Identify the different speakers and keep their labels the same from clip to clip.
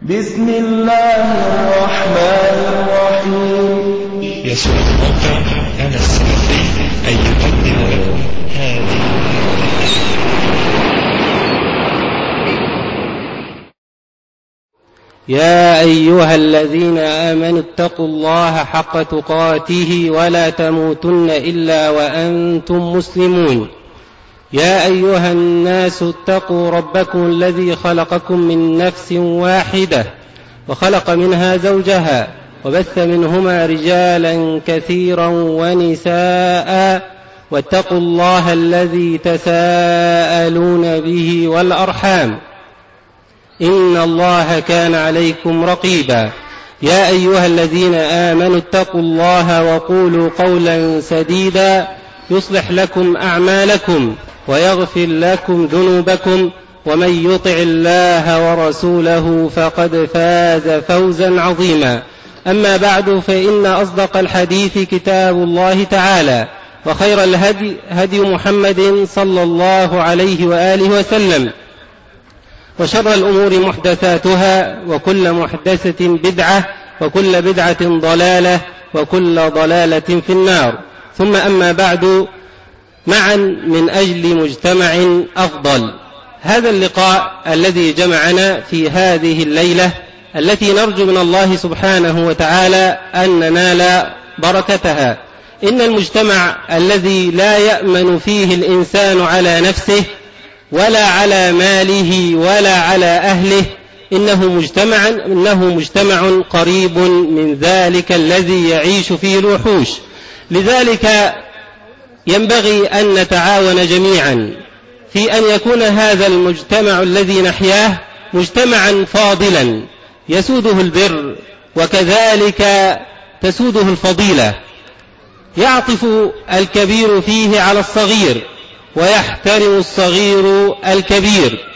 Speaker 1: بسم الله الرحمن الرحيم
Speaker 2: يسر الموقع أنا السلفي أن يقدم لكم هذه
Speaker 3: يا أيها الذين آمنوا اتقوا الله حق تقاته ولا تموتن إلا وأنتم مسلمون يا أيها الناس اتقوا ربكم الذي خلقكم من نفس واحدة وخلق منها زوجها وبث منهما رجالا كثيرا ونساء واتقوا الله الذي تساءلون به والأرحام إن الله كان عليكم رقيبا يا أيها الذين آمنوا اتقوا الله وقولوا قولا سديدا يصلح لكم أعمالكم ويغفر لكم ذنوبكم ومن يطع الله ورسوله فقد فاز فوزا عظيما أما بعد فإن أصدق الحديث كتاب الله تعالى وخير الهدي هدي محمد صلى الله عليه وآله وسلم وشر الأمور محدثاتها وكل محدثة بدعة وكل بدعة ضلالة وكل ضلالة في النار ثم أما بعد معا من أجل مجتمع أفضل هذا اللقاء الذي جمعنا في هذه الليلة التي نرجو من الله سبحانه وتعالى أن ننال بركتها إن المجتمع الذي لا يأمن فيه الإنسان على نفسه ولا على ماله ولا على أهله إنه مجتمع إنه مجتمع قريب من ذلك الذي يعيش فيه الوحوش لذلك ينبغي أن نتعاون جميعا في أن يكون هذا المجتمع الذي نحياه مجتمعا فاضلا يسوده البر وكذلك تسوده الفضيلة يعطف الكبير فيه على الصغير ويحترم الصغير الكبير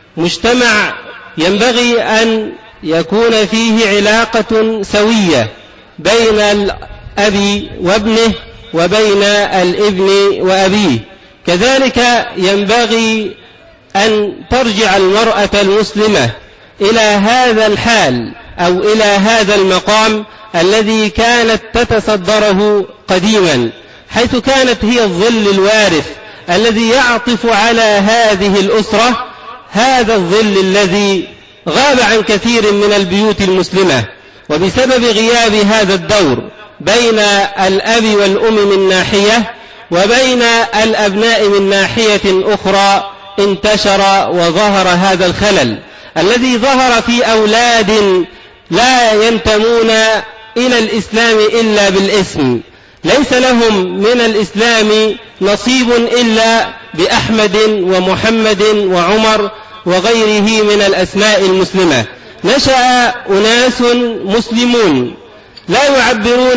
Speaker 3: مجتمع ينبغي أن يكون فيه علاقة سوية بين الأب وابنه وبين الابن وأبيه كذلك ينبغي أن ترجع المرأة المسلمة إلى هذا الحال أو إلى هذا المقام الذي كانت تتصدره قديما حيث كانت هي الظل الوارث الذي يعطف على هذه الأسرة هذا الظل الذي غاب عن كثير من البيوت المسلمة وبسبب غياب هذا الدور بين الأب والأم من ناحية وبين الأبناء من ناحية أخرى انتشر وظهر هذا الخلل الذي ظهر في أولاد لا ينتمون إلى الإسلام إلا بالاسم ليس لهم من الإسلام نصيب إلا بأحمد ومحمد وعمر وغيره من الأسماء المسلمة نشأ أناس مسلمون لا يعبرون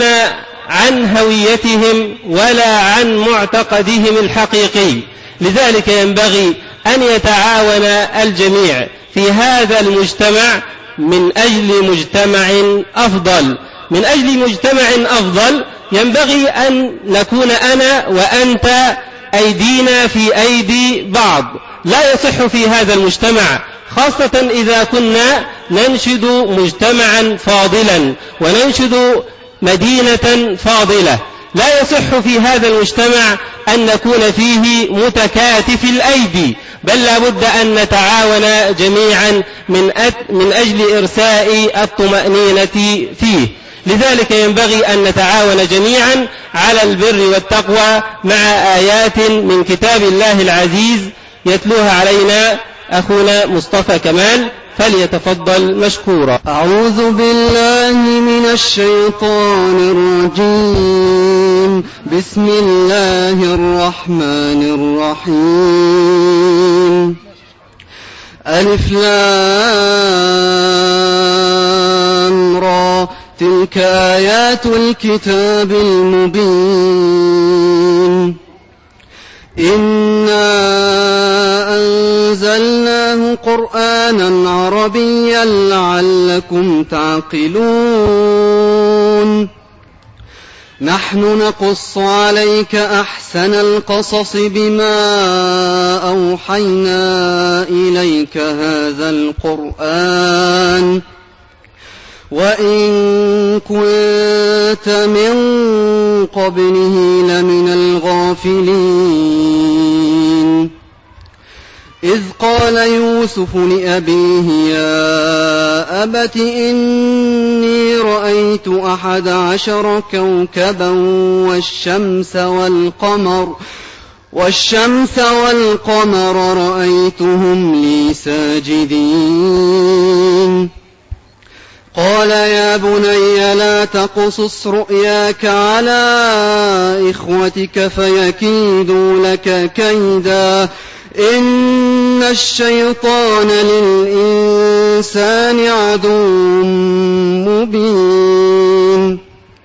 Speaker 3: عن هويتهم ولا عن معتقدهم الحقيقي لذلك ينبغي أن يتعاون الجميع في هذا المجتمع من أجل مجتمع أفضل من أجل مجتمع أفضل ينبغي أن نكون أنا وأنت أيدينا في أيدي بعض لا يصح في هذا المجتمع خاصة إذا كنا ننشد مجتمعا فاضلا وننشد مدينة فاضلة لا يصح في هذا المجتمع أن نكون فيه متكاتف الأيدي بل لابد أن نتعاون جميعا من من أجل إرساء الطمأنينة فيه لذلك ينبغي أن نتعاون جميعا على البر والتقوى مع آيات من كتاب الله العزيز يتلوها علينا أخونا مصطفى كمال فليتفضل مشكورا
Speaker 4: أعوذ بالله من الشيطان الرجيم بسم الله الرحمن الرحيم ألف لام را تلك آيات الكتاب المبين إنا أنزلناه قرآنا عربيا لعلكم تعقلون نحن نقص عليك أحسن القصص بما أوحينا إليك هذا القرآن وإن كنت من قبله لمن الغافلين إذ قال يوسف لأبيه يا أبت إني رأيت أحد عشر كوكبا والشمس والقمر والشمس والقمر رأيتهم لي ساجدين قال يا بني لا تقصص رؤياك على إخوتك فيكيدوا لك كيدا إن الشيطان للإنسان عدو مبين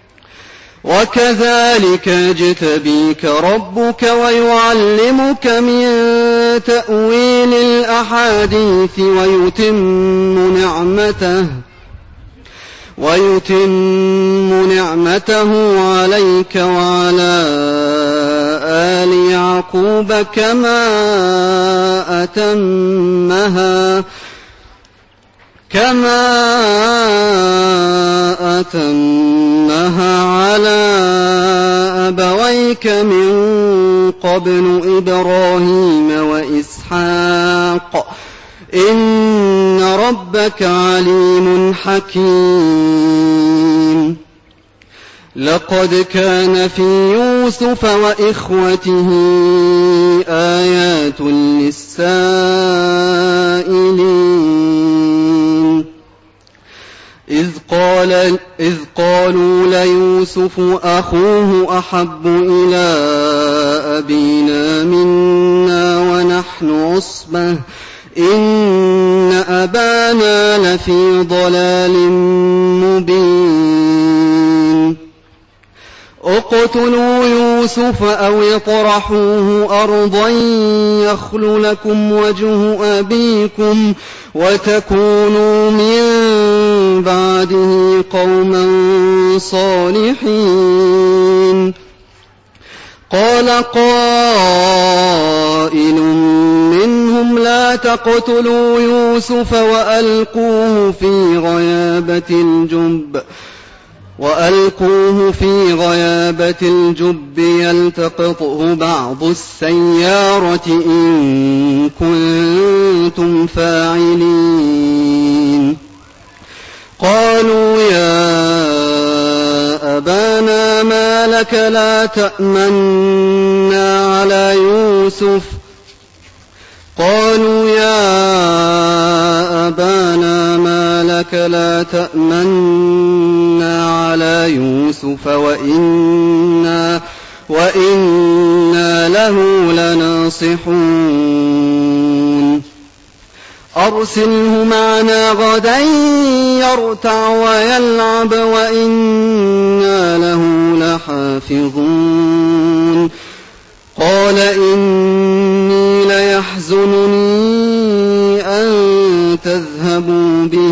Speaker 4: وكذلك يجتبيك ربك ويعلمك من تأويل الأحاديث ويتم نعمته ويتم نعمته عليك وعلى آل يعقوب كما أتمها كما أتمها على أبويك من قبل إبراهيم وإسحاق إن ربك عليم حكيم لقد كان في يوسف وإخوته آيات للسائلين إذ قال إذ قالوا ليوسف أخوه أحب إلى أبينا منا ونحن عصبة إن أبانا لفي ضلال مبين اقتلوا يوسف أو اطرحوه أرضا يخل لكم وجه أبيكم وتكونوا من بعده قوما صالحين قال قائل منهم لا تقتلوا يوسف وألقوه في غيابة الجب وألقوه في غيابة الجب يلتقطه بعض السيارة إن كنتم فاعلين قالوا يا أبانا ما لك لا تأمنا على يوسف قالوا يا أبانا ما لك لا تأمنا على يوسف وإنا وإنا له لناصحون أرسله معنا غدا يرتع ويلعب وإنا له لحافظون قال إني ليحزنني أن تذهبوا به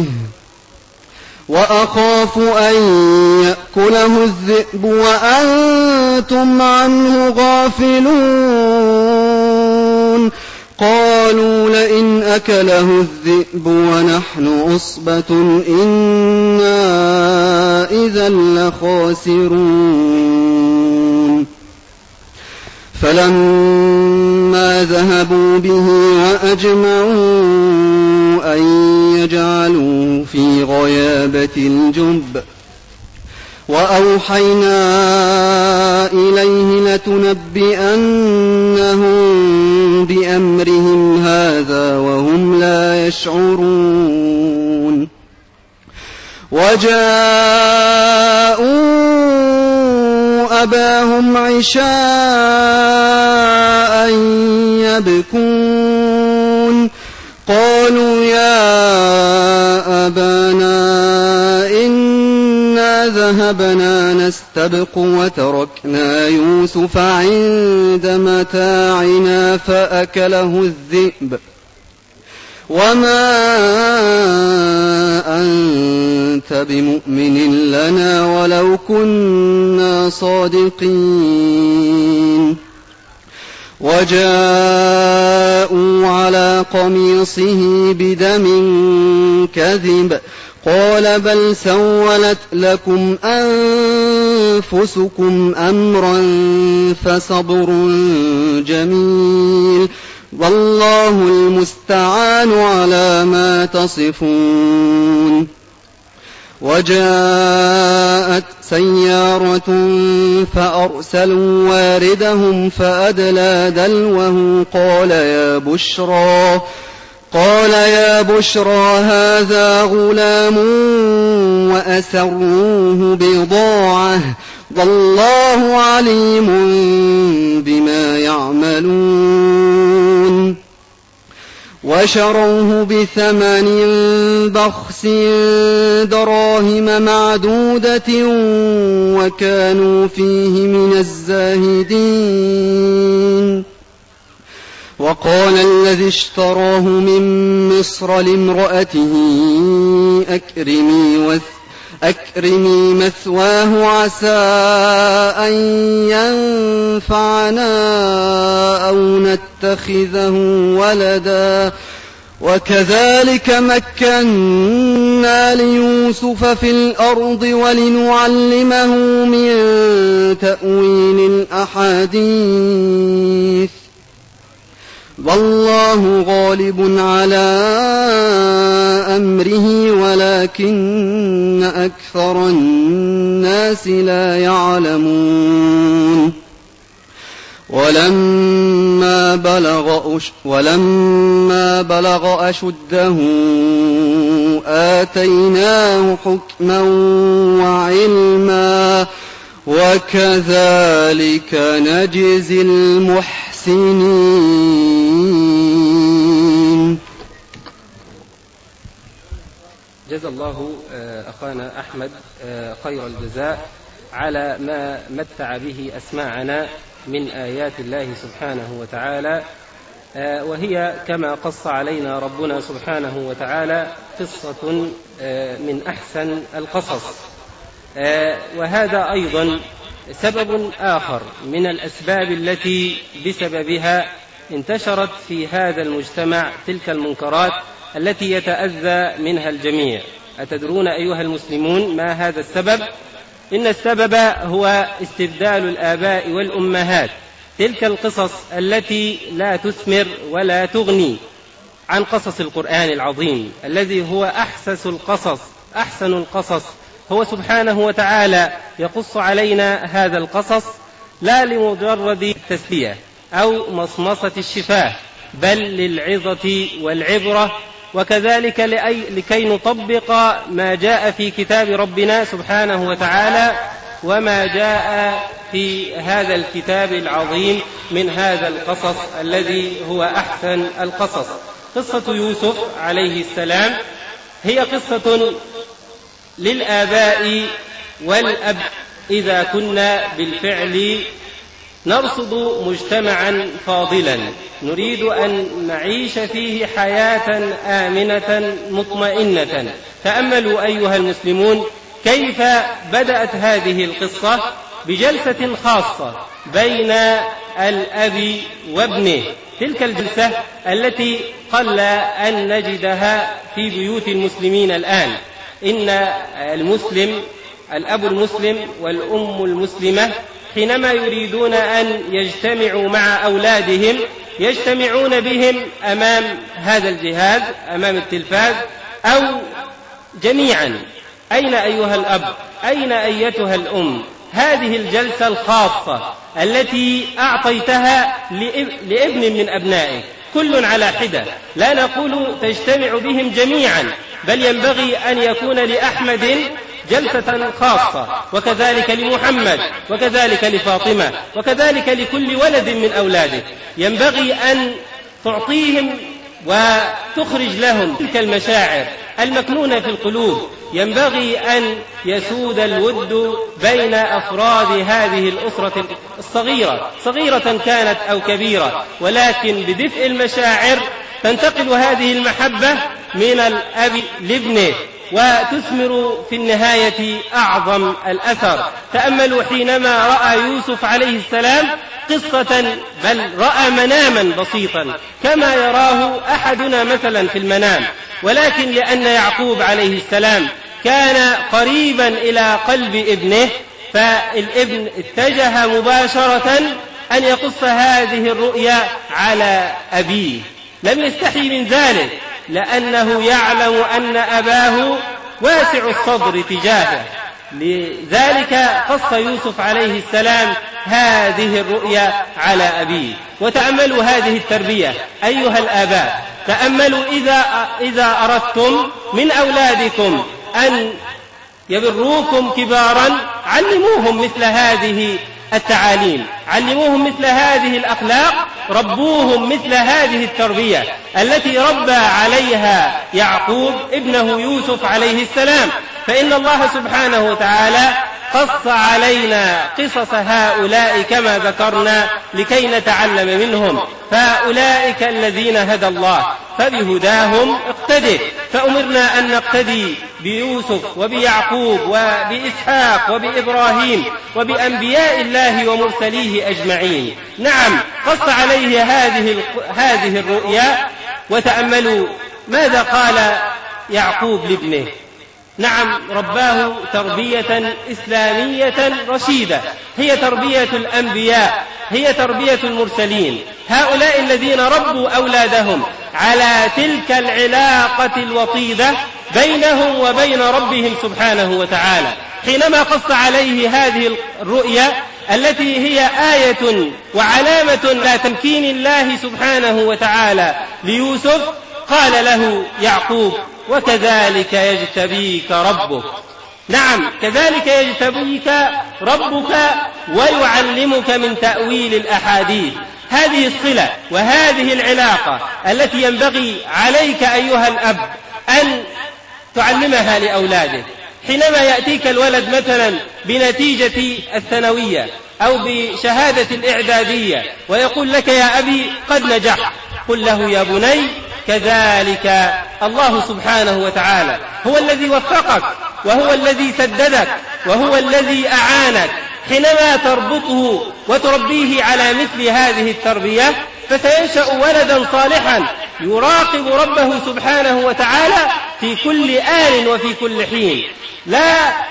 Speaker 4: وأخاف أن يأكله الذئب وأنتم عنه غافلون قالوا لئن أكله الذئب ونحن عصبة إنا إذا لخاسرون فلما ذهبوا به وأجمعوا أن يجعلوه في غيابة الجب وأوحينا إليه لتنبئنهم بأمرهم هذا وهم لا يشعرون وجاءوا أباهم عشاء يبكون قالوا يا أبانا إنا ذهبنا نستبق وتركنا يوسف عند متاعنا فأكله الذئب وما أنت بمؤمن لنا ولو كنا صادقين وجاءوا على قميصه بدم كذب قال بل سولت لكم أنفسكم أمرا فصبر جميل والله المستعان على ما تصفون وجاءت سيارة فأرسلوا واردهم فأدلى دلوه قال يا بشرى قال يا بشرى هذا غلام وأسروه بضاعة والله عليم بما يعملون وشروه بثمن بخس دراهم معدودة وكانوا فيه من الزاهدين وقال الذي اشتراه من مصر لامرأته أكرمي وث أكرمي مثواه عسى أن ينفعنا أو نتخذه ولدا وكذلك مكنا ليوسف في الأرض ولنعلمه من تأويل الأحاديث والله غالب على امره ولكن اكثر الناس لا يعلمون ولما بلغ أش ولما بلغ أشده آتيناه حكما وعلما وكذلك نجزي المحسنين
Speaker 3: جزا الله آه، أخانا أحمد آه، خير الجزاء على ما متع به أسماعنا من آيات الله سبحانه وتعالى آه، وهي كما قص علينا ربنا سبحانه وتعالى قصة من أحسن القصص وهذا أيضا سبب آخر من الأسباب التي بسببها انتشرت في هذا المجتمع تلك المنكرات التي يتأذى منها الجميع أتدرون أيها المسلمون ما هذا السبب؟ إن السبب هو استبدال الآباء والأمهات تلك القصص التي لا تثمر ولا تغني عن قصص القرآن العظيم الذي هو أحسس القصص أحسن القصص هو سبحانه وتعالى يقص علينا هذا القصص لا لمجرد التسلية أو مصمصة الشفاه بل للعظة والعبرة وكذلك لكي نطبق ما جاء في كتاب ربنا سبحانه وتعالى وما جاء في هذا الكتاب العظيم من هذا القصص الذي هو احسن القصص قصه يوسف عليه السلام هي قصه للآباء والأب إذا كنا بالفعل نرصد مجتمعا فاضلا نريد أن نعيش فيه حياة آمنة مطمئنة تأملوا أيها المسلمون كيف بدأت هذه القصة بجلسة خاصة بين الأب وابنه تلك الجلسة التي قل أن نجدها في بيوت المسلمين الآن إن المسلم الأب المسلم والأم المسلمة حينما يريدون أن يجتمعوا مع أولادهم يجتمعون بهم أمام هذا الجهاز أمام التلفاز أو جميعا أين أيها الأب أين أيتها الأم هذه الجلسة الخاصة التي أعطيتها لابن من أبنائك كل على حدة لا نقول تجتمع بهم جميعا بل ينبغي أن يكون لأحمد جلسة خاصة وكذلك لمحمد وكذلك لفاطمة وكذلك لكل ولد من أولاده ينبغي أن تعطيهم وتخرج لهم تلك المشاعر المكنونة في القلوب ينبغي أن يسود الود بين أفراد هذه الأسرة الصغيرة صغيرة كانت أو كبيرة ولكن بدفء المشاعر تنتقل هذه المحبة من الأب لابنه وتثمر في النهاية أعظم الأثر تأملوا حينما رأى يوسف عليه السلام قصة بل رأى مناما بسيطا كما يراه أحدنا مثلا في المنام ولكن لأن يعقوب عليه السلام كان قريبا إلى قلب ابنه فالابن اتجه مباشرة أن يقص هذه الرؤيا على أبيه لم يستحي من ذلك لأنه يعلم أن أباه واسع الصدر تجاهه لذلك قص يوسف عليه السلام هذه الرؤيا على أبيه وتأملوا هذه التربية أيها الآباء تأملوا إذا إذا أردتم من أولادكم أن يبروكم كبارا علموهم مثل هذه التعاليم علموهم مثل هذه الأخلاق ربوهم مثل هذه التربية التي ربى عليها يعقوب ابنه يوسف عليه السلام فإن الله سبحانه وتعالى قص علينا قصص هؤلاء كما ذكرنا لكي نتعلم منهم فأولئك الذين هدى الله فبهداهم اقتدي فأمرنا أن نقتدي بيوسف وبيعقوب وبإسحاق وبإبراهيم وبأنبياء الله ومرسليه أجمعين نعم قص عليه هذه هذه الرؤيا وتأملوا ماذا قال يعقوب لابنه نعم رباه تربية إسلامية رشيدة هي تربية الأنبياء هي تربية المرسلين هؤلاء الذين ربوا أولادهم على تلك العلاقة الوطيدة بينهم وبين ربهم سبحانه وتعالى حينما قص عليه هذه الرؤيا التي هي آية وعلامة لا تمكين الله سبحانه وتعالى ليوسف قال له يعقوب وكذلك يجتبيك ربك نعم كذلك يجتبيك ربك ويعلمك من تأويل الأحاديث هذه الصلة وهذه العلاقة التي ينبغي عليك أيها الأب أن تعلمها لأولادك حينما يأتيك الولد مثلا بنتيجة الثانوية أو بشهادة الإعدادية ويقول لك يا أبي قد نجحت قل له يا بني كذلك الله سبحانه وتعالى هو الذي وفقك وهو الذي سددك وهو الذي أعانك حينما تربطه وتربيه على مثل هذه التربية فسينشأ ولدا صالحا يراقب ربه سبحانه وتعالى في كل آن وفي كل حين لا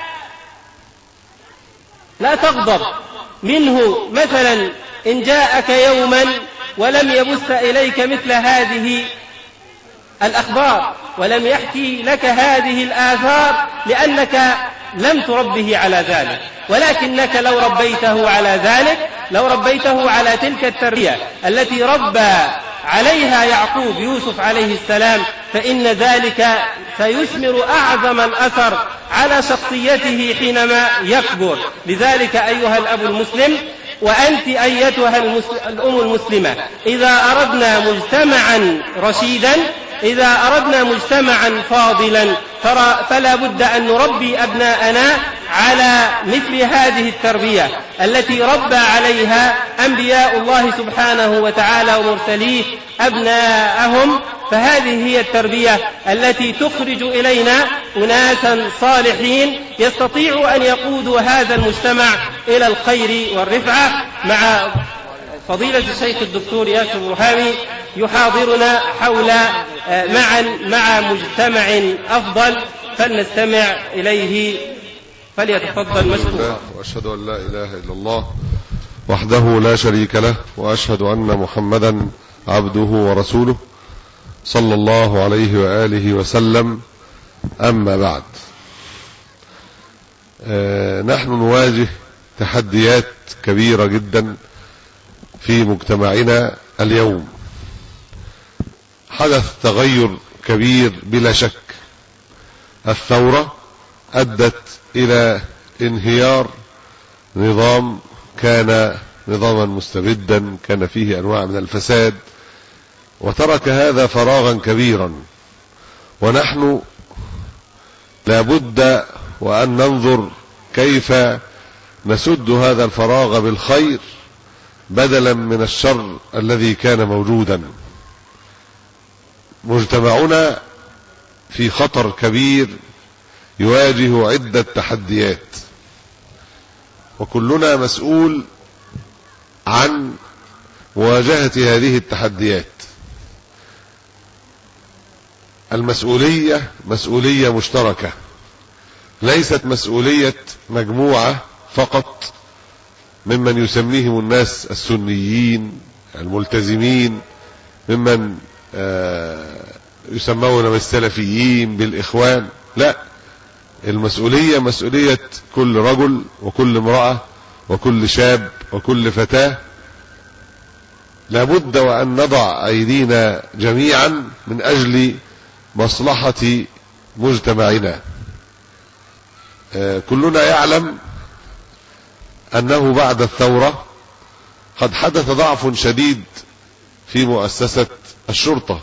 Speaker 3: لا تغضب منه مثلا إن جاءك يوما ولم يبث إليك مثل هذه الأخبار ولم يحكي لك هذه الآثار لأنك لم تربه على ذلك ولكنك لو ربيته على ذلك لو ربيته على تلك التربية التي ربى عليها يعقوب يوسف عليه السلام فإن ذلك سيثمر أعظم الأثر على شخصيته حينما يكبر لذلك أيها الأب المسلم وأنت أيتها الأم المسلمة إذا أردنا مجتمعا رشيدا إذا أردنا مجتمعا فاضلا فلا بد أن نربي أبناءنا على مثل هذه التربية التي ربى عليها أنبياء الله سبحانه وتعالى ومرسليه أبناءهم فهذه هي التربية التي تخرج إلينا أناسا صالحين يستطيعوا أن يقودوا هذا المجتمع إلى الخير والرفعة مع فضيلة الشيخ الدكتور ياسر الرهامي يحاضرنا حول آه، معا مع مجتمع أفضل فلنستمع إليه فليتفضل مشكورا
Speaker 5: وأشهد أن لا إله إلا الله وحده لا شريك له وأشهد أن محمدا عبده ورسوله صلى الله عليه وآله وسلم أما بعد آه، نحن نواجه تحديات كبيرة جدا في مجتمعنا اليوم حدث تغير كبير بلا شك الثورة أدت إلى انهيار نظام كان نظاما مستبدا كان فيه أنواع من الفساد وترك هذا فراغا كبيرا ونحن لابد وأن ننظر كيف نسد هذا الفراغ بالخير بدلا من الشر الذي كان موجودا مجتمعنا في خطر كبير يواجه عدة تحديات وكلنا مسؤول عن مواجهة هذه التحديات المسؤولية مسؤولية مشتركة ليست مسؤولية مجموعة فقط ممن يسميهم الناس السنيين الملتزمين ممن يسمون بالسلفيين بالإخوان لا المسؤولية مسؤولية كل رجل وكل امرأة وكل شاب وكل فتاة لابد وأن نضع أيدينا جميعا من أجل مصلحة مجتمعنا كلنا يعلم أنه بعد الثورة قد حدث ضعف شديد في مؤسسة الشرطة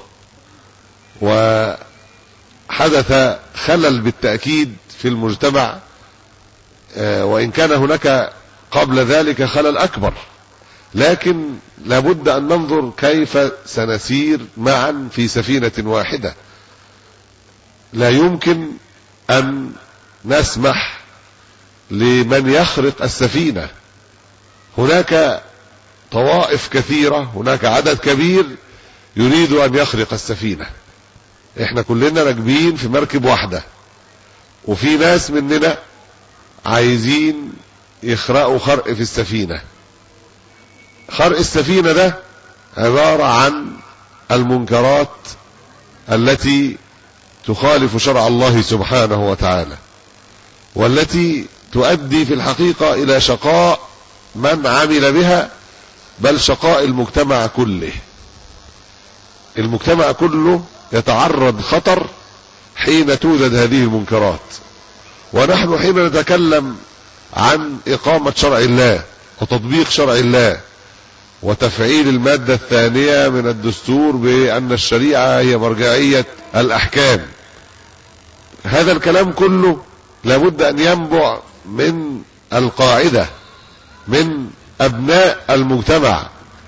Speaker 5: وحدث خلل بالتأكيد في المجتمع وإن كان هناك قبل ذلك خلل أكبر لكن لابد أن ننظر كيف سنسير معا في سفينة واحدة لا يمكن أن نسمح لمن يخرق السفينة هناك طوائف كثيرة هناك عدد كبير يريد أن يخرق السفينة احنا كلنا راكبين في مركب واحدة وفي ناس مننا عايزين يخرقوا خرق في السفينة خرق السفينة ده عبارة عن المنكرات التي تخالف شرع الله سبحانه وتعالى والتي تؤدي في الحقيقة إلى شقاء من عمل بها بل شقاء المجتمع كله المجتمع كله يتعرض خطر حين توجد هذه المنكرات ونحن حين نتكلم عن إقامة شرع الله وتطبيق شرع الله وتفعيل المادة الثانية من الدستور بأن الشريعة هي مرجعية الأحكام هذا الكلام كله لابد أن ينبع من القاعدة من أبناء المجتمع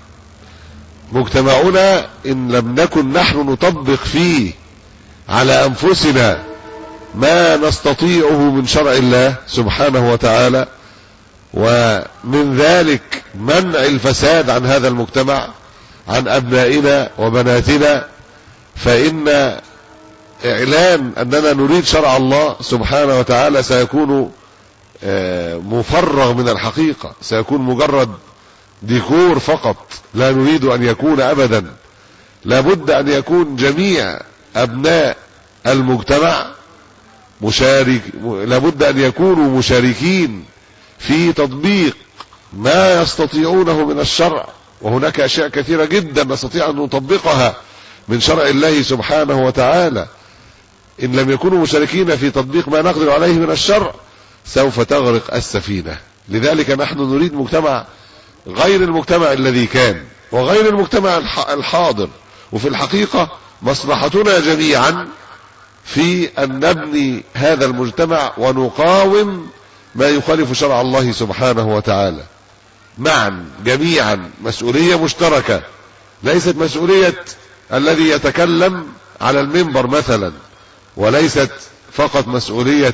Speaker 5: مجتمعنا إن لم نكن نحن نطبق فيه على أنفسنا ما نستطيعه من شرع الله سبحانه وتعالى ومن ذلك منع الفساد عن هذا المجتمع عن أبنائنا وبناتنا فإن إعلان أننا نريد شرع الله سبحانه وتعالى سيكون مفرغ من الحقيقة سيكون مجرد ديكور فقط لا نريد أن يكون أبدا لابد أن يكون جميع أبناء المجتمع مشارك لابد أن يكونوا مشاركين في تطبيق ما يستطيعونه من الشرع وهناك أشياء كثيرة جدا نستطيع أن نطبقها من شرع الله سبحانه وتعالى إن لم يكونوا مشاركين في تطبيق ما نقدر عليه من الشرع سوف تغرق السفينة لذلك نحن نريد مجتمع غير المجتمع الذي كان وغير المجتمع الحاضر وفي الحقيقة مصلحتنا جميعا في أن نبني هذا المجتمع ونقاوم ما يخالف شرع الله سبحانه وتعالى معا جميعا مسؤولية مشتركة ليست مسؤولية الذي يتكلم على المنبر مثلا وليست فقط مسؤولية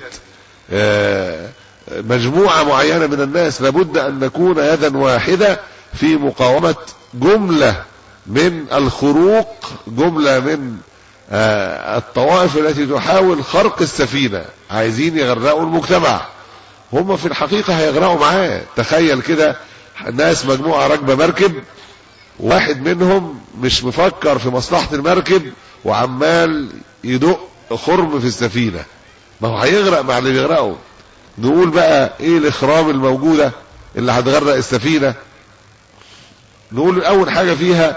Speaker 5: مجموعة معينة من الناس لابد أن نكون يدا واحدة في مقاومة جملة من الخروق جملة من الطوائف التي تحاول خرق السفينة عايزين يغرقوا المجتمع هم في الحقيقة هيغرقوا معاه تخيل كده ناس مجموعة راكبة مركب واحد منهم مش مفكر في مصلحة المركب وعمال يدق خرم في السفينة ما هو هيغرق مع اللي بيغرقوا نقول بقى ايه الاخرام الموجودة اللي هتغرق السفينة نقول اول حاجة فيها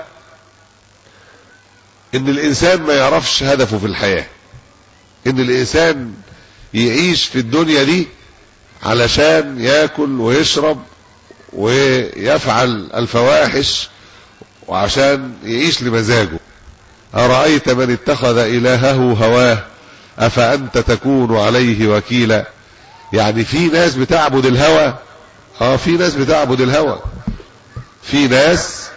Speaker 5: ان الانسان ما يعرفش هدفه في الحياة ان الانسان يعيش في الدنيا دي علشان ياكل ويشرب ويفعل الفواحش وعشان يعيش لمزاجه أرأيت من اتخذ إلهه هواه أفأنت تكون عليه وكيلا يعني في ناس بتعبد الهوى اه في ناس بتعبد الهوى في ناس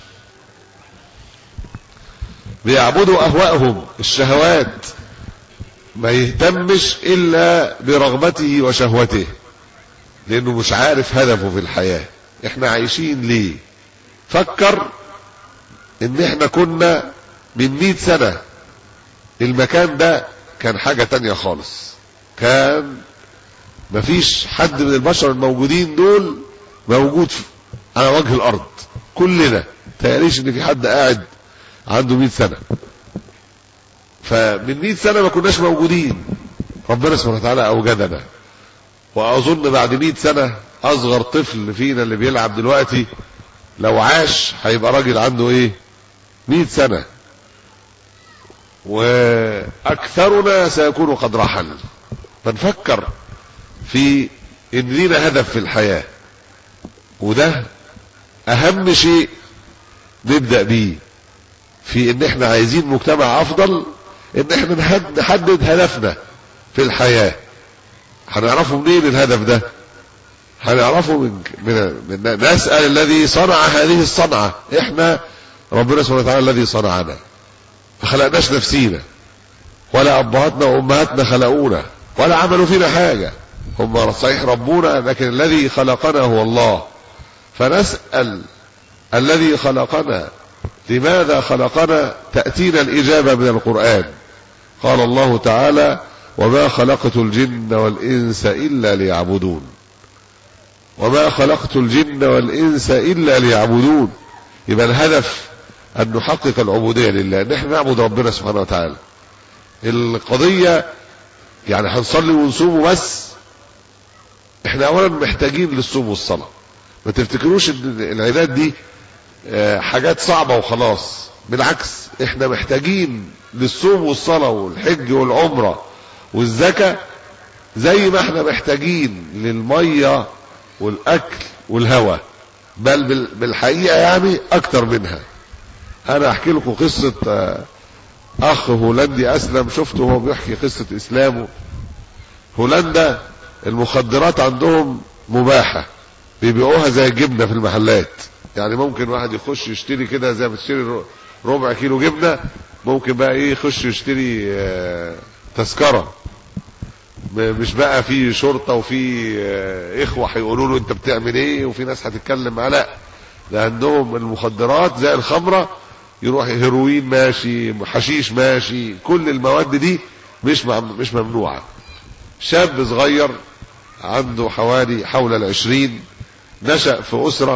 Speaker 5: بيعبدوا أهوائهم الشهوات ما يهتمش إلا برغبته وشهوته لأنه مش عارف هدفه في الحياة احنا عايشين ليه فكر ان احنا كنا من مئة سنة المكان ده كان حاجة تانية خالص كان مفيش حد من البشر الموجودين دول موجود في- على وجه الارض كلنا تقاليش ان في حد قاعد عنده 100 سنة فمن 100 سنة ما كناش موجودين ربنا سبحانه وتعالى اوجدنا واظن بعد 100 سنة اصغر طفل فينا اللي بيلعب دلوقتي لو عاش هيبقى راجل عنده ايه 100 سنة واكثرنا سيكون قد رحل فنفكر في ان لينا هدف في الحياة وده اهم شيء نبدأ بيه في ان احنا عايزين مجتمع افضل ان احنا نحد- نحدد هدفنا في الحياة هنعرفه منين الهدف ده هنعرفه من, من, من نسأل الذي صنع هذه الصنعة احنا ربنا سبحانه وتعالى الذي صنعنا ما خلقناش نفسينا ولا ابهاتنا وامهاتنا خلقونا ولا عملوا فينا حاجة هم صحيح ربونا لكن الذي خلقنا هو الله فنسأل الذي خلقنا لماذا خلقنا تأتينا الإجابة من القرآن قال الله تعالى وما خلقت الجن والإنس إلا ليعبدون وما خلقت الجن والإنس إلا ليعبدون يبقى الهدف أن نحقق العبودية لله أن احنا نعبد ربنا سبحانه وتعالى القضية يعني هنصلي ونصوم بس احنا اولا محتاجين للصوم والصلاة ما تفتكروش ان العباد دي آه، حاجات صعبة وخلاص بالعكس احنا محتاجين للصوم والصلاة والحج والعمرة والزكاة زي ما احنا محتاجين للمية والاكل والهواء بل بال- بالحقيقة يعني اكتر منها انا احكي لكم قصة آه، اخ هولندي اسلم شفته وهو بيحكي قصة اسلامه هولندا المخدرات عندهم مباحة بيبيعوها زي الجبنة في المحلات يعني ممكن واحد يخش يشتري كده زي ما تشتري ر- ربع كيلو جبنة ممكن بقى ايه يخش يشتري آه، تذكرة م- مش بقى في شرطة وفي آه، اخوة هيقولوا له انت بتعمل ايه وفي ناس هتتكلم معاه لا ده عندهم المخدرات زي الخمرة يروح هيروين ماشي حشيش ماشي كل المواد دي مش مم- مش ممنوعة شاب صغير عنده حوالي حول العشرين نشأ في أسرة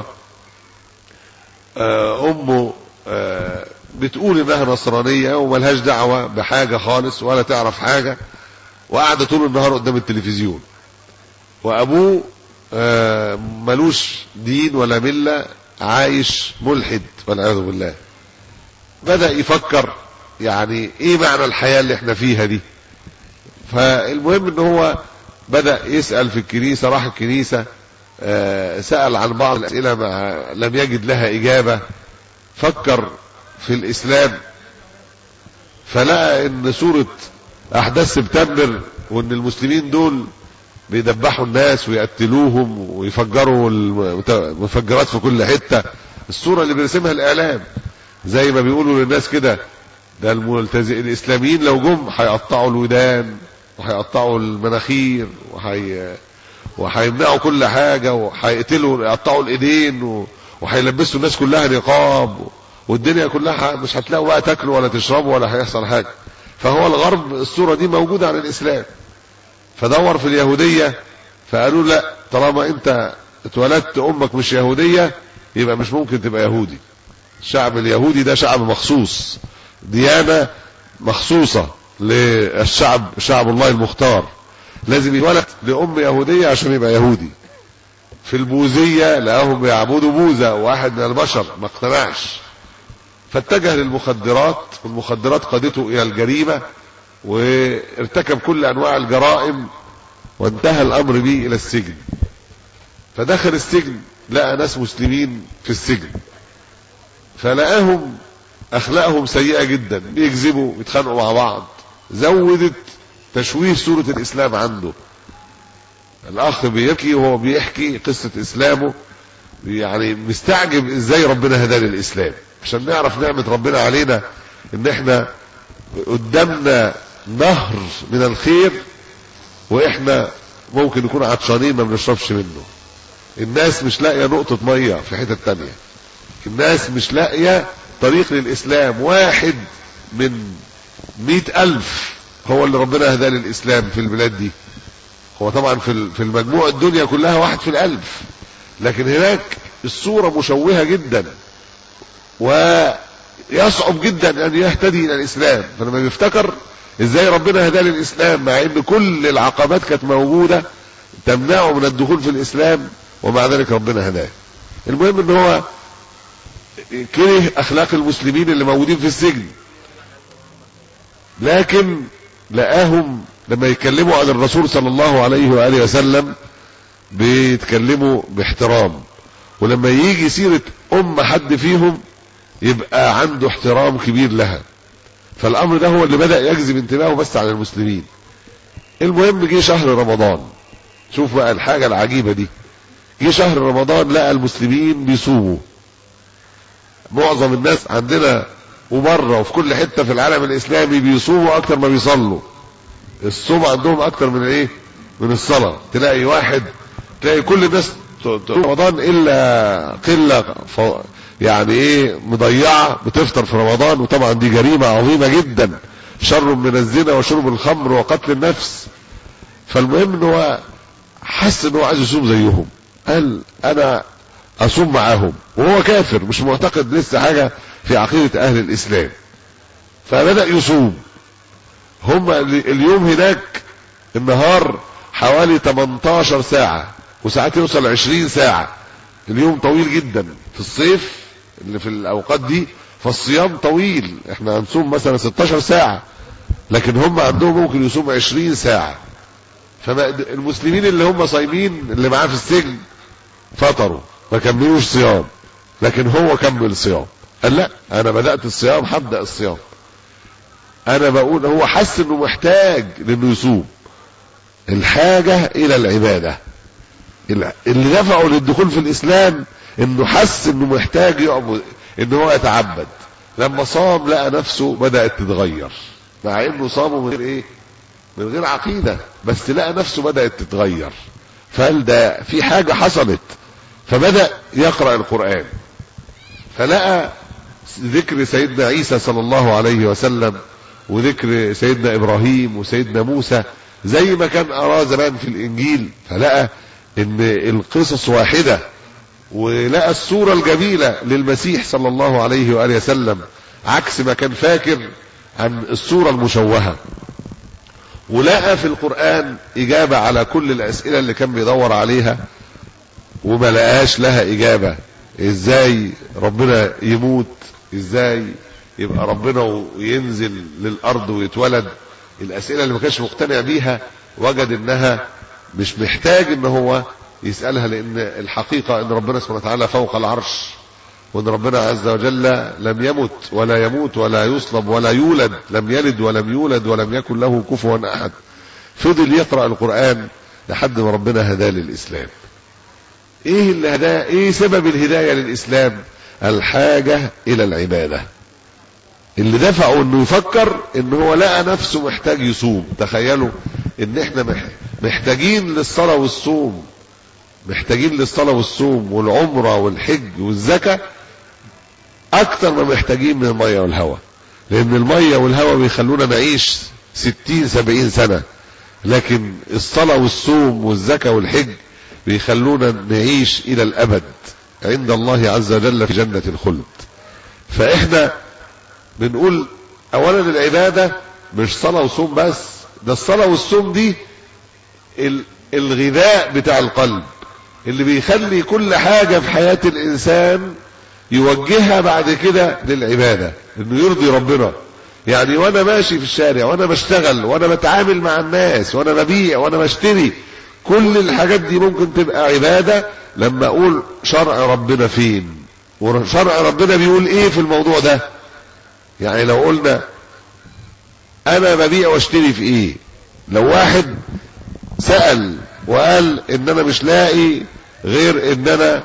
Speaker 5: آه، أمه آه، بتقول إنها نصرانية وملهاش دعوة بحاجة خالص ولا تعرف حاجة وقاعدة طول النهار قدام التلفزيون وأبوه آه، ملوش دين ولا ملة عايش ملحد والعياذ بالله بدأ يفكر يعني ايه معنى الحياة اللي احنا فيها دي فالمهم ان هو بدأ يسأل في الكنيسة راح الكنيسة آه، سأل عن بعض الأسئلة ما لم يجد لها إجابة فكر في الإسلام فلقى ان سورة أحداث سبتمبر وان المسلمين دول بيدبحوا الناس ويقتلوهم ويفجروا المفجرات في كل حتة الصورة اللي بيرسمها الإعلام زي ما بيقولوا للناس كده ده الملتزم الإسلاميين لو جم هيقطعوا الودان وهيقطعوا المناخير وهي وهيمنعوا كل حاجة وهيقتلوا يقطعوا الإيدين و... وهيلبسوا الناس كلها نقاب و... والدنيا كلها مش هتلاقوا بقى تاكلوا ولا تشربوا ولا هيحصل حاجة فهو الغرب الصورة دي موجودة عن الإسلام فدور في اليهودية فقالوا لا طالما انت اتولدت امك مش يهودية يبقى مش ممكن تبقى يهودي الشعب اليهودي ده شعب مخصوص ديانة مخصوصة للشعب شعب الله المختار لازم يتولد لأم يهودية عشان يبقى يهودي في البوذية لقاهم بيعبدوا بوذا واحد من البشر ما اقتنعش فاتجه للمخدرات والمخدرات قادته إلى الجريمة وارتكب كل انواع الجرائم وانتهى الامر به الى السجن فدخل السجن لقى ناس مسلمين في السجن فلقاهم اخلاقهم سيئه جدا بيكذبوا بيتخانقوا مع بعض زودت تشويه صوره الاسلام عنده الاخ بيبكي وهو بيحكي قصه اسلامه يعني مستعجب ازاي ربنا هدانا الاسلام عشان نعرف نعمه ربنا علينا ان احنا قدامنا نهر من الخير واحنا ممكن نكون عطشانين ما بنشربش منه الناس مش لاقيه نقطه ميه في حته تانية الناس مش لاقية طريق للإسلام واحد من مئة ألف هو اللي ربنا هداه للإسلام في البلاد دي هو طبعا في في المجموع الدنيا كلها واحد في الألف لكن هناك الصورة مشوهة جدا ويصعب جدا أن يهتدي إلى الإسلام فلما بيفتكر إزاي ربنا هداه للإسلام مع أن كل العقبات كانت موجودة تمنعه من الدخول في الإسلام ومع ذلك ربنا هداه المهم ان هو كره اخلاق المسلمين اللي موجودين في السجن لكن لقاهم لما يتكلموا عن الرسول صلى الله عليه واله وسلم بيتكلموا باحترام ولما يجي سيره ام حد فيهم يبقى عنده احترام كبير لها فالامر ده هو اللي بدا يجذب انتباهه بس على المسلمين المهم جه شهر رمضان شوف بقى الحاجه العجيبه دي جه شهر رمضان لقى المسلمين بيصوموا معظم الناس عندنا وبره وفي كل حته في العالم الاسلامي بيصوموا اكتر ما بيصلوا الصوم عندهم اكتر من ايه من الصلاه تلاقي واحد تلاقي كل الناس رمضان الا قله ف... يعني ايه مضيعه بتفطر في رمضان وطبعا دي جريمه عظيمه جدا شر من الزنا وشرب الخمر وقتل النفس فالمهم ان هو حس ان هو عايز يصوم زيهم قال انا اصوم معاهم وهو كافر مش معتقد لسه حاجه في عقيده اهل الاسلام فبدا يصوم هم اليوم هناك النهار حوالي 18 ساعه وساعات يوصل 20 ساعه اليوم طويل جدا في الصيف اللي في الاوقات دي فالصيام طويل احنا هنصوم مثلا 16 ساعه لكن هم عندهم ممكن يصوم 20 ساعه فالمسلمين اللي هم صايمين اللي معاه في السجن فطروا ما كملوش صيام لكن هو كمل صيام قال لا انا بدات الصيام هبدا الصيام انا بقول هو حس انه محتاج لانه يصوم الحاجه الى العباده اللي دفعه للدخول في الاسلام انه حس انه محتاج يعبد ان هو يتعبد لما صام لقى نفسه بدات تتغير مع انه صامه من غير ايه من غير عقيده بس لقى نفسه بدات تتغير فقال ده في حاجه حصلت فبدا يقرا القران فلقى ذكر سيدنا عيسى صلى الله عليه وسلم وذكر سيدنا ابراهيم وسيدنا موسى زي ما كان اراه زمان في الانجيل فلقى ان القصص واحده ولقى الصوره الجميله للمسيح صلى الله عليه واله وسلم عكس ما كان فاكر عن الصوره المشوهه ولقى في القرآن إجابة على كل الأسئلة اللي كان بيدور عليها وما لقاش لها إجابة إزاي ربنا يموت إزاي يبقى ربنا وينزل للأرض ويتولد الأسئلة اللي ما كانش مقتنع بيها وجد إنها مش محتاج إن هو يسألها لأن الحقيقة إن ربنا سبحانه وتعالى فوق العرش وان ربنا عز وجل لم يمت ولا يموت ولا يصلب ولا يولد لم يلد ولم يولد ولم يكن له كفوا احد فضل يقرا القران لحد ما ربنا هداه للاسلام ايه اللي هداه ايه سبب الهدايه للاسلام الحاجه الى العباده اللي دفعه انه يفكر ان هو لقى نفسه محتاج يصوم تخيلوا ان احنا محتاجين للصلاه والصوم محتاجين للصلاه والصوم والعمره والحج والزكاه اكتر ما محتاجين من الميه والهواء لان الميه والهواء بيخلونا نعيش ستين سبعين سنة لكن الصلاة والصوم والزكاة والحج بيخلونا نعيش الى الابد عند الله عز وجل في جنة الخلد فاحنا بنقول اولا العبادة مش صلاة وصوم بس ده الصلاة والصوم دي الغذاء بتاع القلب اللي بيخلي كل حاجة في حياة الانسان يوجهها بعد كده للعبادة انه يرضي ربنا يعني وانا ماشي في الشارع وانا بشتغل وانا بتعامل مع الناس وانا ببيع وانا بشتري كل الحاجات دي ممكن تبقى عبادة لما اقول شرع ربنا فين وشرع ربنا بيقول ايه في الموضوع ده يعني لو قلنا انا ببيع واشتري في ايه لو واحد سأل وقال ان انا مش لاقي غير ان انا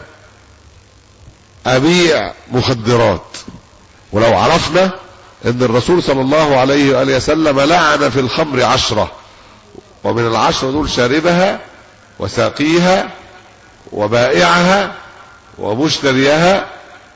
Speaker 5: ابيع مخدرات ولو عرفنا ان الرسول صلى الله عليه وآله وسلم لعن في الخمر عشرة ومن العشرة دول شاربها وساقيها وبائعها ومشتريها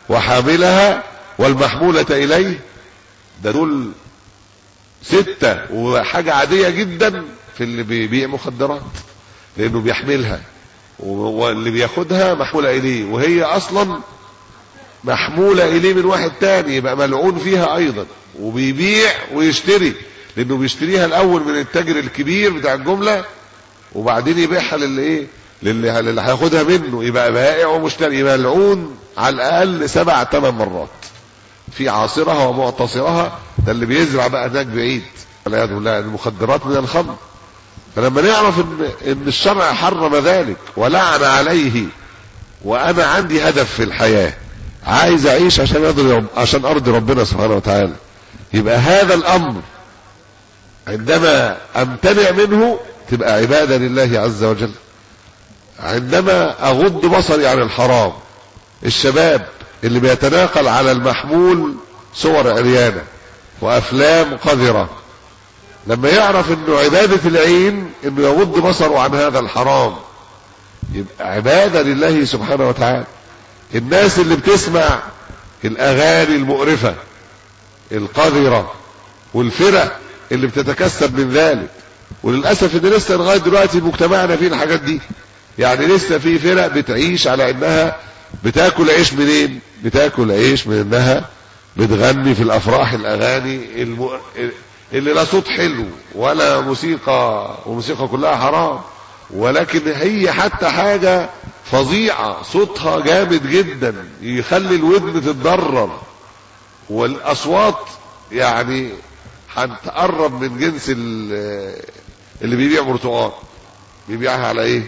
Speaker 5: وحاملها والمحمولة إليه ده دول ستة وحاجة عادية جدا في اللي بيبيع مخدرات لأنه بيحملها واللي بياخدها محمولة إليه وهي أصلا محمولة إليه من واحد تاني يبقى ملعون فيها أيضا وبيبيع ويشتري لأنه بيشتريها الأول من التاجر الكبير بتاع الجملة وبعدين يبيعها للي إيه للي اللي هياخدها منه يبقى بائع ومشتري يبقى ملعون على الأقل سبع ثمان مرات في عاصرها ومعتصرها ده اللي بيزرع بقى هناك بعيد والعياذ بالله المخدرات من الخمر فلما نعرف ان ان الشرع حرم ذلك ولعن عليه وانا عندي هدف في الحياه عايز اعيش عشان ارضي عشان ارضي ربنا سبحانه وتعالى يبقى هذا الامر عندما امتنع منه تبقى عباده لله عز وجل عندما اغض بصري عن الحرام الشباب اللي بيتناقل على المحمول صور عريانه وافلام قذره لما يعرف انه عباده العين انه يغض بصره عن هذا الحرام يبقى عباده لله سبحانه وتعالى الناس اللي بتسمع الاغاني المقرفه القذره والفرق اللي بتتكسب من ذلك وللاسف ان لسه لغايه دلوقتي مجتمعنا فيه الحاجات دي يعني لسه في فرق بتعيش على انها بتاكل عيش منين بتاكل عيش من انها بتغني في الافراح الاغاني الم... اللي لا صوت حلو ولا موسيقى وموسيقى كلها حرام ولكن هي حتى حاجة فظيعة صوتها جامد جدا يخلي الودن تتضرر والاصوات يعني هتقرب من جنس اللي بيبيع برتقال بيبيعها على ايه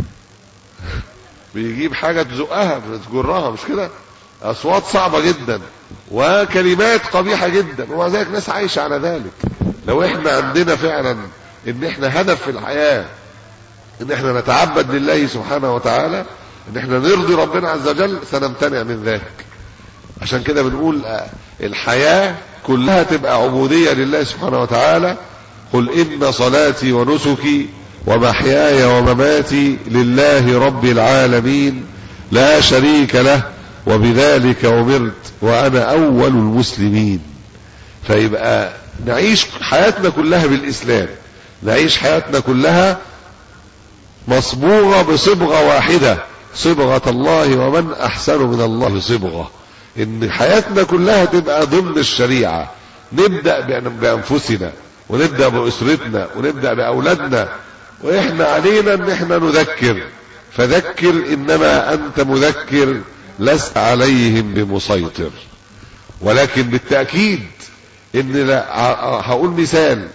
Speaker 5: بيجيب حاجة تزقها تجرها مش كده اصوات صعبة جدا وكلمات قبيحة جدا ومع ذلك ناس عايشة على ذلك لو احنا عندنا فعلا ان احنا هدف في الحياة ان احنا نتعبد لله سبحانه وتعالى ان احنا نرضي ربنا عز وجل سنمتنع من ذلك عشان كده بنقول الحياة كلها تبقى عبودية لله سبحانه وتعالى قل إن صلاتي ونسكي ومحياي ومماتي لله رب العالمين لا شريك له وبذلك أمرت وأنا أول المسلمين فيبقى نعيش حياتنا كلها بالإسلام نعيش حياتنا كلها مصبوغة بصبغة واحدة صبغة الله ومن أحسن من الله صبغة إن حياتنا كلها تبقى ضمن الشريعة نبدأ بأنفسنا ونبدأ بأسرتنا ونبدأ بأولادنا وإحنا علينا إن إحنا نذكر فذكر إنما أنت مذكر لست عليهم بمسيطر ولكن بالتأكيد إن لا هقول مثال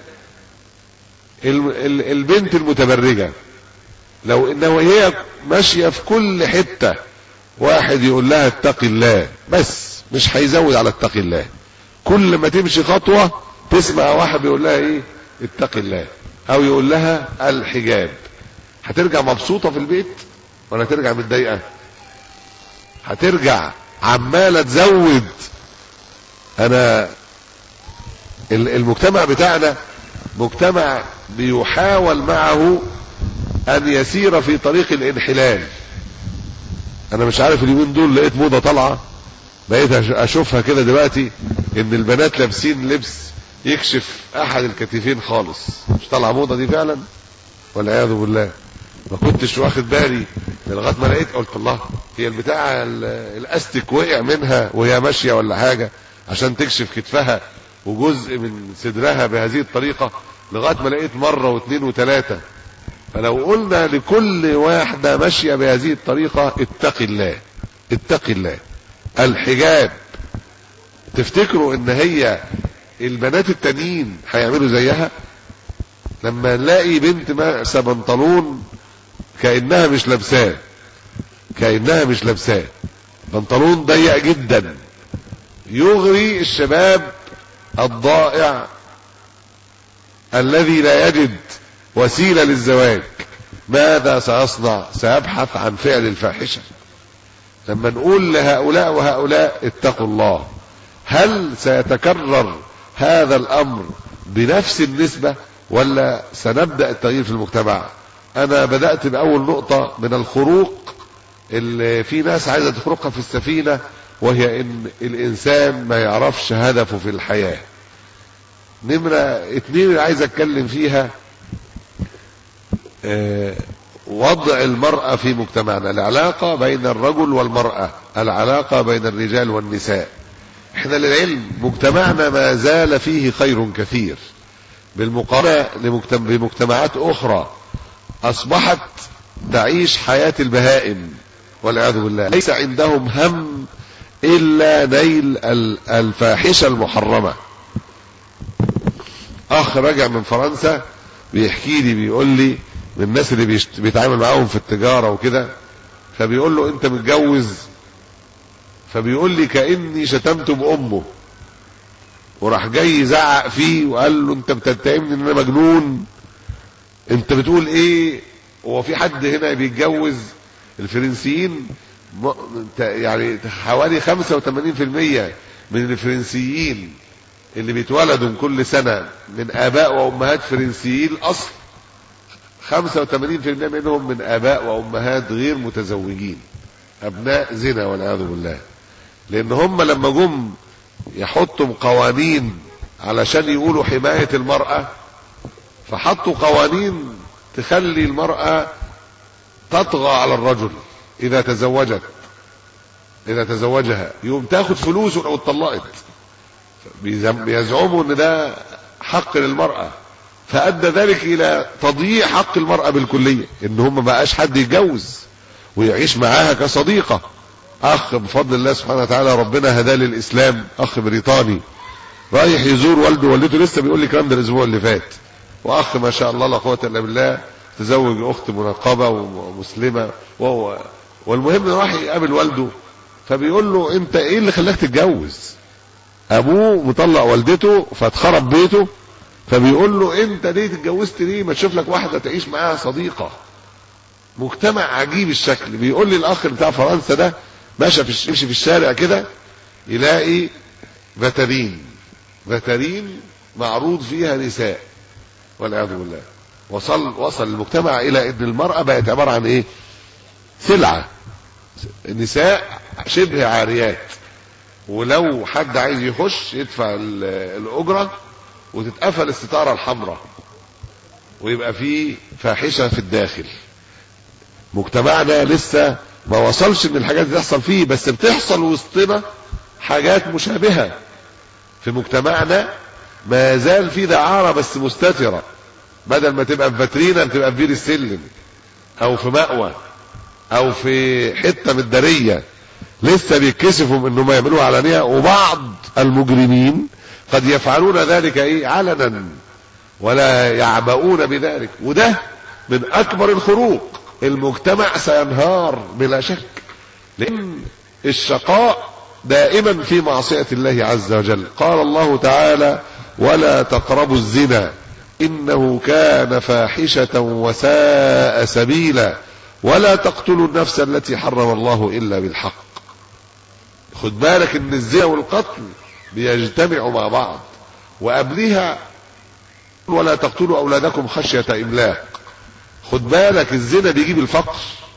Speaker 5: البنت المتبرجة لو انه هي ماشيه في كل حته واحد يقول لها اتقي الله بس مش هيزود على اتقي الله كل ما تمشي خطوه تسمع واحد بيقول لها ايه اتقي الله او يقول لها الحجاب هترجع مبسوطه في البيت ولا ترجع متضايقه هترجع عماله تزود انا المجتمع بتاعنا مجتمع بيحاول معه ان يسير في طريق الانحلال انا مش عارف اليومين دول لقيت موضه طالعه بقيت اشوفها كده دلوقتي ان البنات لابسين لبس يكشف احد الكتفين خالص مش طالعه موضه دي فعلا والعياذ بالله ما كنتش واخد بالي لغايه ما لقيت قلت الله هي البتاع الاستك وقع منها وهي ماشيه ولا حاجه عشان تكشف كتفها وجزء من صدرها بهذه الطريقه لغايه ما لقيت مره واثنين وثلاثه فلو قلنا لكل واحدة ماشية بهذه الطريقة اتق الله اتق الله الحجاب تفتكروا ان هي البنات التانيين هيعملوا زيها لما نلاقي بنت مأسة بنطلون كأنها مش لابساه كأنها مش لابساه بنطلون ضيق جدا يغري الشباب الضائع الذي لا يجد وسيلة للزواج ماذا سيصنع سيبحث عن فعل الفاحشة لما نقول لهؤلاء وهؤلاء اتقوا الله هل سيتكرر هذا الأمر بنفس النسبة ولا سنبدأ التغيير في المجتمع أنا بدأت بأول نقطة من الخروق اللي في ناس عايزة تخرقها في السفينة وهي ان الانسان ما يعرفش هدفه في الحياة نمرة اتنين اللي عايز اتكلم فيها آه، وضع المرأة في مجتمعنا العلاقة بين الرجل والمرأة العلاقة بين الرجال والنساء احنا للعلم مجتمعنا ما زال فيه خير كثير بالمقارنة لمجتمع بمجتمعات أخرى أصبحت تعيش حياة البهائم والعياذ بالله ليس عندهم هم إلا نيل ال- الفاحشة المحرمة أخ رجع من فرنسا بيحكي لي بيقول لي من الناس اللي بيشت... بيتعامل معاهم في التجارة وكده فبيقول له أنت متجوز فبيقول لي كأني شتمت بأمه وراح جاي يزعق فيه وقال له انت بتتهمني ان انا مجنون انت بتقول ايه هو في حد هنا بيتجوز الفرنسيين م- انت يعني حوالي 85% من الفرنسيين اللي بيتولدوا كل سنة من آباء وأمهات فرنسيين الأصل 85% منهم من آباء وأمهات غير متزوجين أبناء زنا والعياذ بالله لأن هم لما جم يحطوا قوانين علشان يقولوا حماية المرأة فحطوا قوانين تخلي المرأة تطغى على الرجل إذا تزوجت إذا تزوجها يقوم تاخد فلوسه لو اتطلقت بيزم- بيزعموا ان ده حق للمرأة فأدى ذلك إلى تضييع حق المرأة بالكلية إن هم ما بقاش حد يتجوز ويعيش معاها كصديقة أخ بفضل الله سبحانه وتعالى ربنا هداه للإسلام أخ بريطاني رايح يزور والده ووالدته لسه بيقول لي الكلام ده الأسبوع اللي فات وأخ ما شاء الله لا قوة إلا بالله تزوج أخت منقبة ومسلمة وهو والمهم راح يقابل والده فبيقول له أنت إيه اللي خلاك تتجوز؟ ابوه مطلق والدته فاتخرب بيته فبيقول له انت ليه اتجوزت ليه ما تشوف لك واحده تعيش معاها صديقه مجتمع عجيب الشكل بيقول لي الاخ بتاع فرنسا ده ماشي في يمشي في الشارع كده يلاقي فترين فترين معروض فيها نساء والعياذ بالله وصل وصل المجتمع الى ان المراه بقت عباره عن ايه سلعه النساء شبه عاريات ولو حد عايز يخش يدفع ال- الاجره وتتقفل الستاره الحمراء ويبقى في فاحشه في الداخل مجتمعنا لسه ما وصلش ان الحاجات دي تحصل فيه بس بتحصل وسطنا حاجات مشابهه في مجتمعنا ما زال في دعاره بس مستتره بدل ما تبقى في فاترينا بتبقى في بير السلم او في مأوى او في حته متداريه لسه بيتكسفوا من انهم يعملوها علانيه وبعض المجرمين قد يفعلون ذلك ايه علنا ولا يعبؤون بذلك وده من اكبر الخروق المجتمع سينهار بلا شك لان الشقاء دائما في معصيه الله عز وجل قال الله تعالى ولا تقربوا الزنا انه كان فاحشه وساء سبيلا ولا تقتلوا النفس التي حرم الله الا بالحق خد بالك ان الزنا والقتل بيجتمعوا مع بعض وقبلها ولا تقتلوا اولادكم خشيه املاق خد بالك الزنا بيجيب الفقر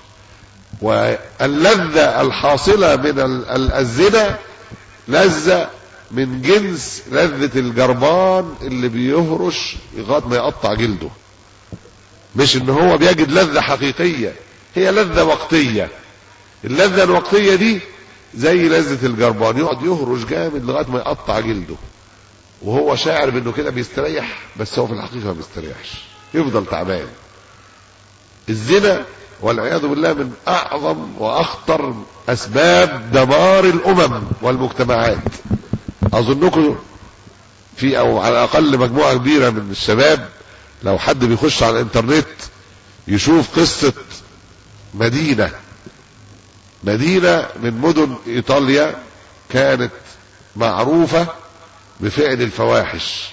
Speaker 5: واللذة الحاصلة من ال- ال- الزنا لذة من جنس لذة الجربان اللي بيهرش لغاية ما يقطع جلده مش ان هو بيجد لذة حقيقية هي لذة وقتية اللذة الوقتية دي زي لذة الجربان يقعد يهرش جامد لغاية ما يقطع جلده وهو شاعر بانه كده بيستريح بس هو في الحقيقة ما بيستريحش يفضل تعبان الزنا والعياذ بالله من اعظم واخطر اسباب دمار الامم والمجتمعات اظنكم في او على الاقل مجموعه كبيره من الشباب لو حد بيخش على الانترنت يشوف قصه مدينه مدينه من مدن ايطاليا كانت معروفه بفعل الفواحش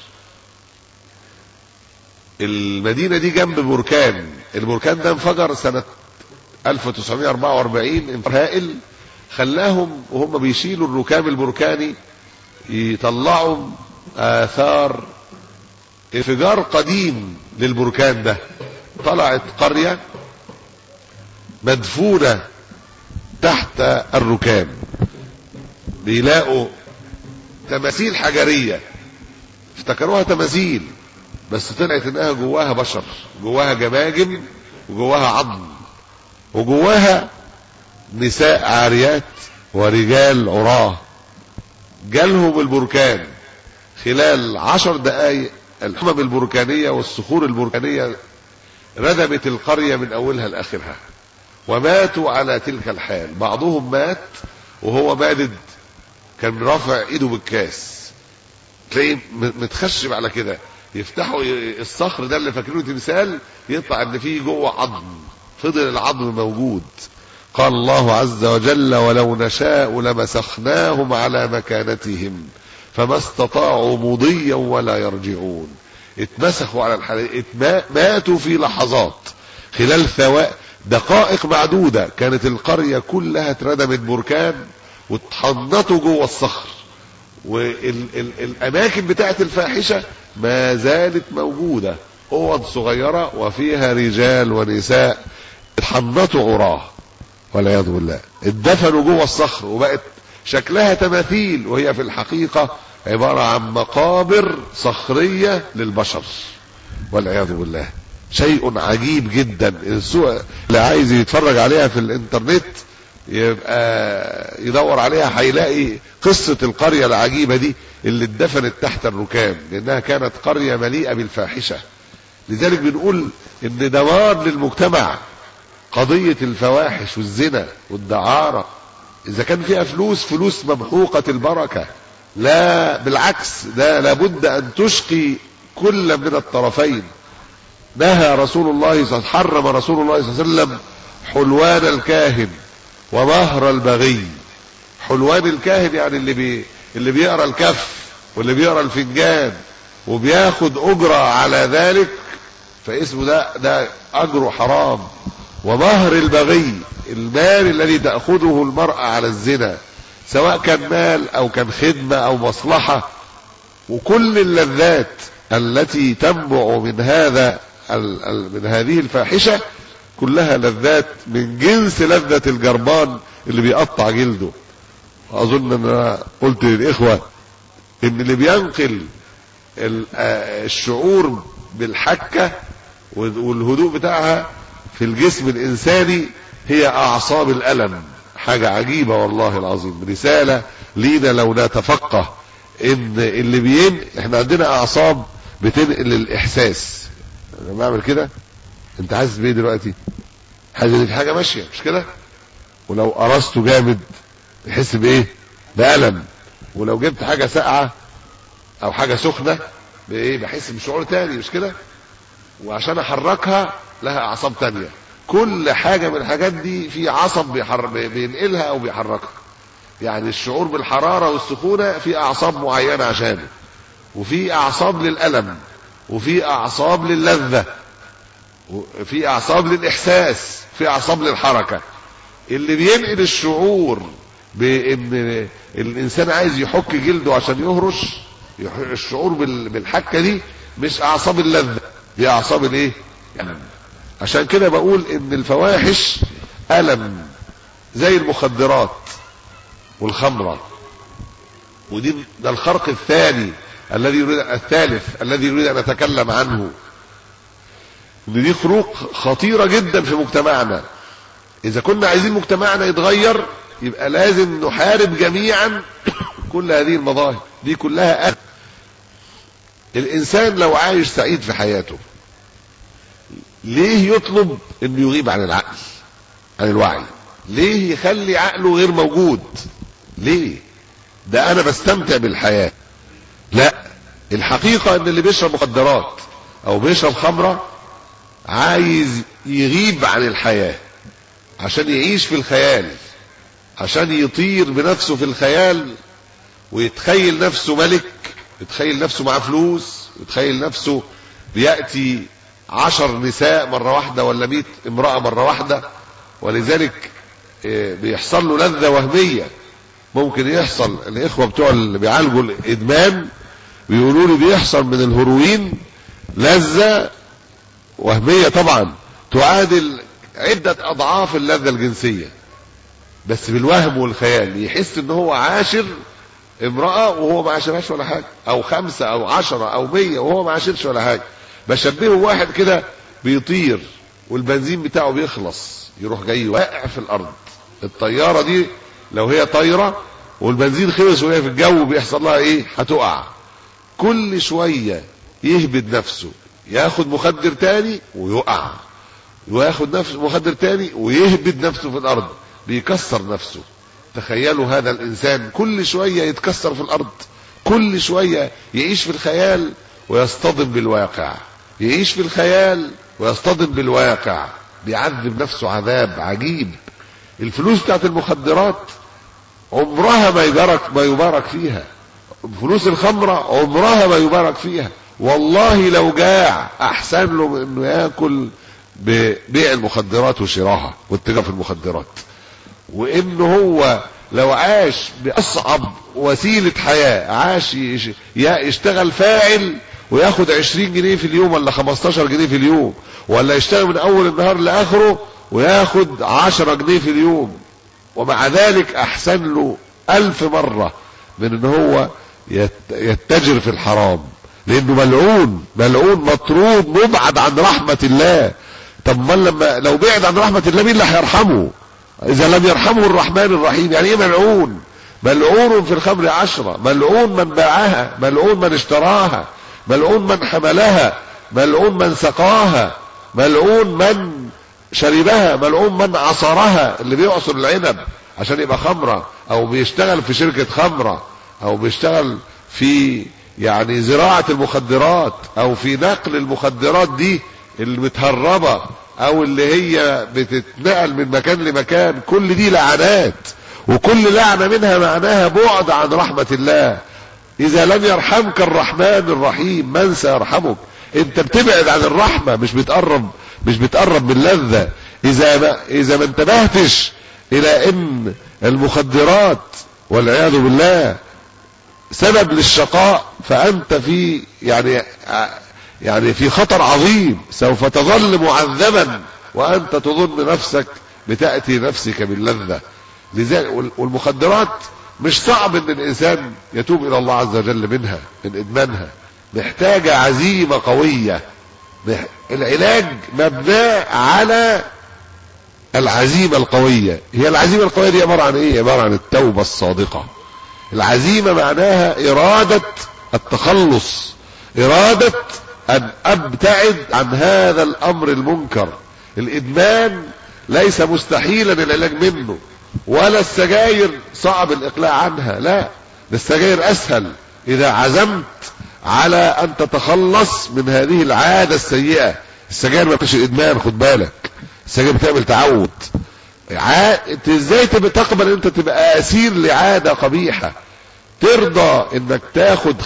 Speaker 5: المدينه دي جنب بركان البركان ده انفجر سنه 1944 انفجار هائل خلاهم وهم بيشيلوا الركام البركاني يطلعوا اثار انفجار قديم للبركان ده طلعت قريه مدفونه تحت الركام بيلاقوا تماثيل حجرية افتكروها تماثيل بس طلعت انها جواها بشر جواها جماجم وجواها عظم وجواها نساء عاريات ورجال عراه جالهم البركان خلال عشر دقايق الحمم البركانية والصخور البركانية ردمت القرية من أولها لآخرها وماتوا على تلك الحال بعضهم مات وهو مادد كان رافع ايده بالكاس تلاقيه متخشب على كده يفتحوا الصخر ده اللي فاكرينه تمثال يطلع ان فيه جوه عظم فضل العظم موجود قال الله عز وجل ولو نشاء لمسخناهم على مكانتهم فما استطاعوا مضيا ولا يرجعون اتمسخوا على الحال ماتوا في لحظات خلال ثواء دقائق معدودة كانت القرية كلها اتردمت بركان واتحنطوا جوه الصخر والاماكن بتاعت الفاحشه ما زالت موجوده اوض صغيره وفيها رجال ونساء اتحنطوا عراه والعياذ بالله اتدفنوا جوه الصخر وبقت شكلها تماثيل وهي في الحقيقه عباره عن مقابر صخريه للبشر والعياذ بالله شيء عجيب جدا السوء اللي عايز يتفرج عليها في الانترنت يبقى يدور عليها هيلاقي قصة القرية العجيبة دي اللي اتدفنت تحت الركام لأنها كانت قرية مليئة بالفاحشة لذلك بنقول إن دمار للمجتمع قضية الفواحش والزنا والدعارة إذا كان فيها فلوس فلوس ممحوقة البركة لا بالعكس ده لابد أن تشقي كل من الطرفين نهى رسول الله صلى الله عليه وسلم حرم رسول الله صلى الله عليه وسلم حلوان الكاهن ومهر البغي حلوان الكاهن يعني اللي بي اللي بيقرا الكف واللي بيقرا الفنجان وبياخد اجره على ذلك فاسمه ده ده اجره حرام ومهر البغي المال الذي تاخذه المراه على الزنا سواء كان مال او كان خدمه او مصلحه وكل اللذات التي تنبع من هذا من هذه الفاحشه كلها لذات من جنس لذة الجربان اللي بيقطع جلده اظن ان انا قلت للاخوة ان اللي بينقل الشعور بالحكة والهدوء بتاعها في الجسم الانساني هي اعصاب الالم حاجة عجيبة والله العظيم رسالة لينا لو نتفقه ان اللي بين احنا عندنا اعصاب بتنقل الاحساس انا بعمل كده انت حاسس بايه دلوقتي حاسس ان في حاجه ماشيه مش كده ولو قرصته جامد يحس بايه بألم ولو جبت حاجه ساقعه او حاجه سخنه بايه بحس بشعور تاني مش كده وعشان احركها لها اعصاب تانية كل حاجه من الحاجات دي في عصب بيحر... بينقلها او بيحركها يعني الشعور بالحراره والسخونه في اعصاب معينه عشانه وفي اعصاب للالم وفي اعصاب للذه في اعصاب للاحساس في اعصاب للحركه اللي بينقل الشعور بان الانسان عايز يحك جلده عشان يهرش الشعور بالحكه دي مش اعصاب اللذه دي اعصاب الايه يعني عشان كده بقول ان الفواحش الم زي المخدرات والخمره ودي ده الخرق الثاني الذي يريد الثالث الذي يريد ان اتكلم عنه ان دي خروق خطيره جدا في مجتمعنا اذا كنا عايزين مجتمعنا يتغير يبقى لازم نحارب جميعا كل هذه المظاهر دي كلها أهل. الانسان لو عايش سعيد في حياته ليه يطلب انه يغيب عن العقل عن الوعي ليه يخلي عقله غير موجود ليه ده انا بستمتع بالحياه لا الحقيقه ان اللي بيشرب مخدرات او بيشرب خمره عايز يغيب عن الحياه عشان يعيش في الخيال عشان يطير بنفسه في الخيال ويتخيل نفسه ملك يتخيل نفسه معاه فلوس يتخيل نفسه بيأتي عشر نساء مرة واحدة ولا مئة امرأة مرة واحدة ولذلك بيحصل له لذة وهمية ممكن يحصل الإخوة بتوع اللي بيعالجوا الإدمان بيقولوا لي بيحصل من الهروين لذة وهمية طبعا تعادل عدة أضعاف اللذة الجنسية بس بالوهم والخيال يحس ان هو عاشر امرأة وهو ما عاشرهاش ولا حاجة او خمسة او عشرة او مية وهو ما عاشرش ولا حاجة بشبهه واحد كده بيطير والبنزين بتاعه بيخلص يروح جاي واقع في الارض الطيارة دي لو هي طايرة والبنزين خلص وهي في الجو بيحصل لها ايه هتقع كل شوية يهبد نفسه ياخد مخدر تاني ويقع وياخد نفس مخدر تاني ويهبد نفسه في الارض بيكسر نفسه تخيلوا هذا الانسان كل شوية يتكسر في الارض كل شوية يعيش في الخيال ويصطدم بالواقع يعيش في الخيال ويصطدم بالواقع بيعذب نفسه عذاب عجيب الفلوس بتاعت المخدرات عمرها ما يبارك ما يبارك فيها فلوس الخمرة عمرها ما يبارك فيها والله لو جاع احسن له من انه ياكل ببيع المخدرات وشراها والتجارة في المخدرات وانه هو لو عاش باصعب وسيلة حياة عاش يش- يا- يشتغل فاعل وياخد 20 جنيه في اليوم ولا 15 جنيه في اليوم ولا يشتغل من اول النهار لاخره وياخد 10 جنيه في اليوم ومع ذلك احسن له الف مرة من ان هو يت- يتجر في الحرام لانه ملعون ملعون مطرود مبعد عن رحمة الله طب ما لما لو بعد عن رحمة الله مين اللي هيرحمه اذا لم يرحمه الرحمن الرحيم يعني ايه ملعون ملعون في الخمر عشرة ملعون من باعها ملعون من اشتراها ملعون من حملها ملعون من سقاها ملعون من شربها ملعون من عصرها اللي بيعصر العنب عشان يبقى خمرة او بيشتغل في شركة خمرة او بيشتغل في يعني زراعة المخدرات او في نقل المخدرات دي اللي متهربة او اللي هي بتتنقل من مكان لمكان كل دي لعنات وكل لعنة منها معناها بعد عن رحمة الله اذا لم يرحمك الرحمن الرحيم من سيرحمك انت بتبعد عن الرحمة مش بتقرب مش بتقرب من لذة اذا ما اذا ما انتبهتش الى ان المخدرات والعياذ بالله سبب للشقاء فانت في يعني يعني في خطر عظيم سوف تظل معذبا وانت تظن نفسك بتاتي نفسك باللذه لذلك وال- والمخدرات مش صعب ان الانسان يتوب الى الله عز وجل منها من ادمانها محتاجه عزيمه قويه مح- العلاج مبناه على العزيمه القويه هي العزيمه القويه دي عباره عن ايه عباره عن التوبه الصادقه العزيمة معناها إرادة التخلص إرادة أن أبتعد عن هذا الأمر المنكر الإدمان ليس مستحيلا العلاج منه ولا السجاير صعب الإقلاع عنها لا ده السجاير أسهل إذا عزمت على أن تتخلص من هذه العادة السيئة السجاير ما فيش إدمان خد بالك السجاير بتعمل تعود ع- انت ازاي تبقى تقبل ان انت تبقى اسير لعادة قبيحة ترضى انك تاخد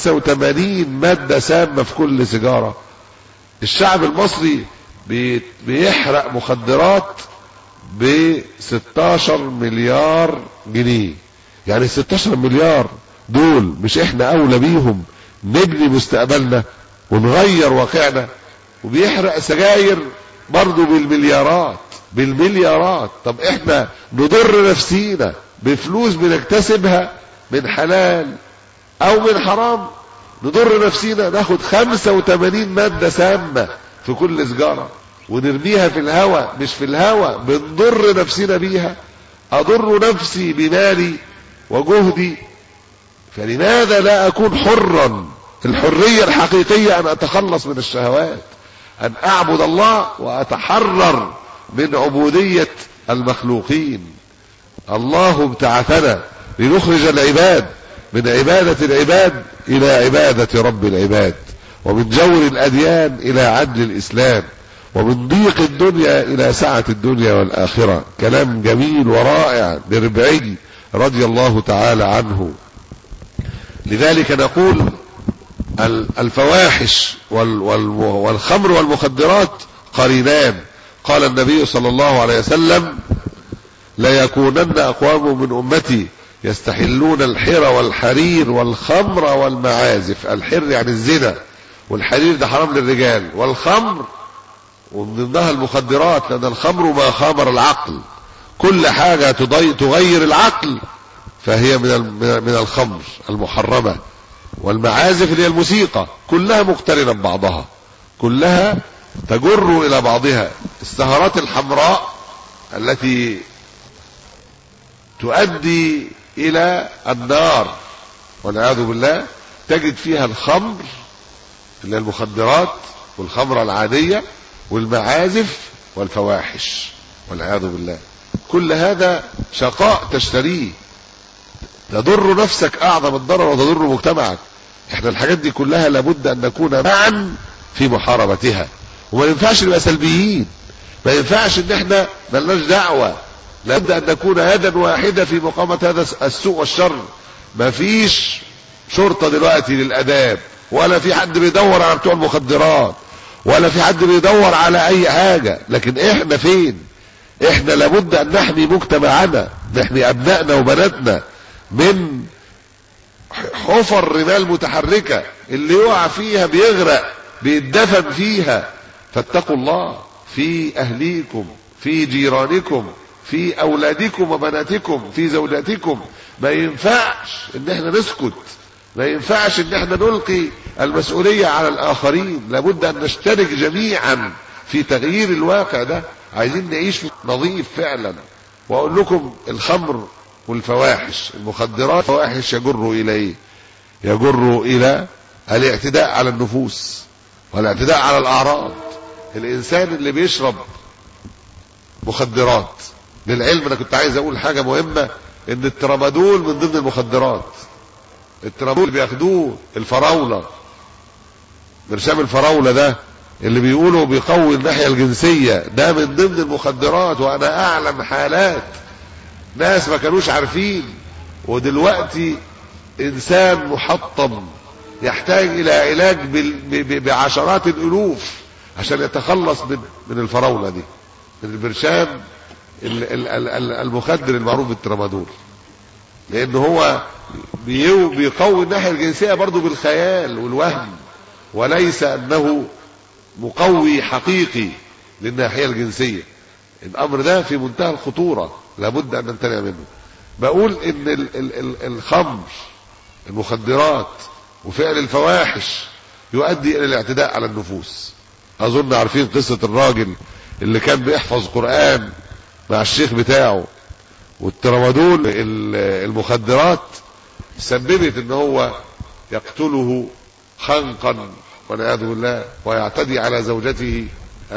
Speaker 5: 85 مادة سامة في كل سيجارة الشعب المصري بي- بيحرق مخدرات ب 16 مليار جنيه يعني 16 مليار دول مش احنا اولى بيهم نبني مستقبلنا ونغير واقعنا وبيحرق سجاير برضه بالمليارات بالمليارات طب احنا نضر نفسينا بفلوس بنكتسبها من حلال او من حرام نضر نفسينا ناخد 85 مادة سامة في كل سجارة ونرميها في الهواء مش في الهواء بنضر نفسنا بيها اضر نفسي بمالي وجهدي فلماذا لا اكون حرا الحرية الحقيقية ان اتخلص من الشهوات ان اعبد الله واتحرر من عبودية المخلوقين الله ابتعثنا لنخرج العباد من عبادة العباد الى عبادة رب العباد ومن جور الاديان الى عدل الاسلام ومن ضيق الدنيا الى سعة الدنيا والاخرة كلام جميل ورائع لربعي رضي الله تعالى عنه لذلك نقول ال- الفواحش وال- وال- والخمر والمخدرات قرينان قال النبي صلى الله عليه وسلم ليكونن اقوام من امتي يستحلون الحر والحرير والخمر والمعازف الحر يعني الزنا والحرير ده حرام للرجال والخمر ومن ضمنها المخدرات لان الخمر ما خامر العقل كل حاجة تضي- تغير العقل فهي من ال- من من الخمر المحرمة والمعازف اللي هي الموسيقى كلها مقترنة ببعضها كلها تجر إلى بعضها السهرات الحمراء التي تؤدي إلى النار والعياذ بالله تجد فيها الخمر اللي هي المخدرات والخمرة العادية والمعازف والفواحش والعياذ بالله كل هذا شقاء تشتريه تضر نفسك اعظم الضرر وتضر مجتمعك احنا الحاجات دي كلها لابد ان نكون معا في محاربتها وما ينفعش نبقى سلبيين ما ينفعش ان احنا ملناش دعوه لابد ان نكون يدا واحده في مقاومه هذا السوء والشر ما فيش شرطه دلوقتي للاداب ولا في حد بيدور على بتوع المخدرات ولا في حد بيدور على اي حاجه لكن احنا فين احنا لابد ان نحمي مجتمعنا نحمي ابنائنا وبناتنا من حفر رمال متحركة اللي يقع فيها بيغرق بيتدفن فيها فاتقوا الله في أهليكم في جيرانكم في أولادكم وبناتكم في زوجاتكم ما ينفعش إن احنا نسكت ما ينفعش إن احنا نلقي المسؤولية على الآخرين لابد أن نشترك جميعا في تغيير الواقع ده عايزين نعيش في نظيف فعلا وأقول لكم الخمر والفواحش المخدرات فواحش يجر الى ايه يجر الى الاعتداء على النفوس والاعتداء على الاعراض الانسان اللي بيشرب مخدرات للعلم انا كنت عايز اقول حاجه مهمه ان الترامادول من ضمن المخدرات الترامادول اللي بياخدوه الفراوله برشام الفراوله ده اللي بيقولوا بيقوي الناحيه الجنسيه ده من ضمن المخدرات وانا اعلم حالات ناس ما كانوش عارفين ودلوقتي انسان محطم يحتاج الى علاج بال- ب- ب- بعشرات الالوف عشان يتخلص من من الفراوله دي من البرشام ال- ال- ال- ال- المخدر المعروف بالترامادول لان هو بيو- بيقوي الناحيه الجنسيه برضه بالخيال والوهم وليس انه مقوي حقيقي للناحيه الجنسيه الامر ده في منتهى الخطوره لابد ان نمتنع منه بقول ان ال ال ال الخمر المخدرات وفعل الفواحش يؤدي الى الاعتداء على النفوس اظن عارفين قصه الراجل اللي كان بيحفظ قران مع الشيخ بتاعه والترامادول ال- المخدرات سببت ان هو يقتله خنقا والعياذ بالله ويعتدي على زوجته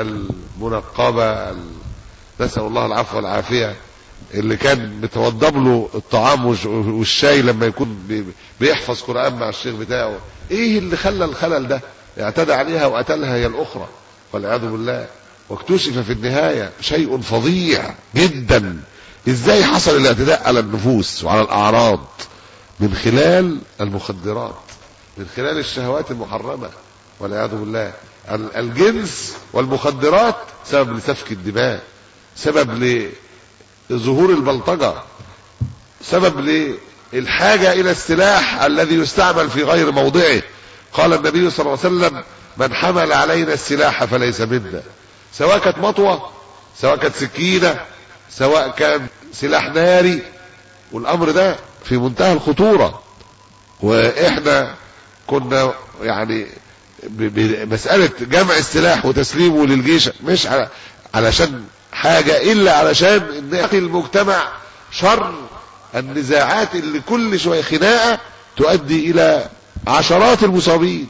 Speaker 5: المنقبه ال- نسال الله العفو والعافيه اللي كان متوضب له الطعام والش- والشاي لما يكون بي- بيحفظ قران مع الشيخ بتاعه ايه اللي خلى الخلل ده اعتدى عليها وقتلها هي الاخرى والعياذ بالله واكتشف في النهايه شيء فظيع جدا ازاي حصل الاعتداء على النفوس وعلى الاعراض من خلال المخدرات من خلال الشهوات المحرمه والعياذ بالله ال- الجنس والمخدرات سبب لسفك الدماء سبب لظهور البلطجه سبب للحاجه الى السلاح الذي يستعمل في غير موضعه قال النبي صلى الله عليه وسلم من حمل علينا السلاح فليس منا سواء كانت مطوه سواء كانت سكينه سواء كان سلاح ناري والامر ده في منتهى الخطوره واحنا كنا يعني ب- بمساله جمع السلاح وتسليمه للجيش مش على علشان حاجه الا علشان ان يقي المجتمع شر النزاعات اللي كل شويه خناقه تؤدي الى عشرات المصابين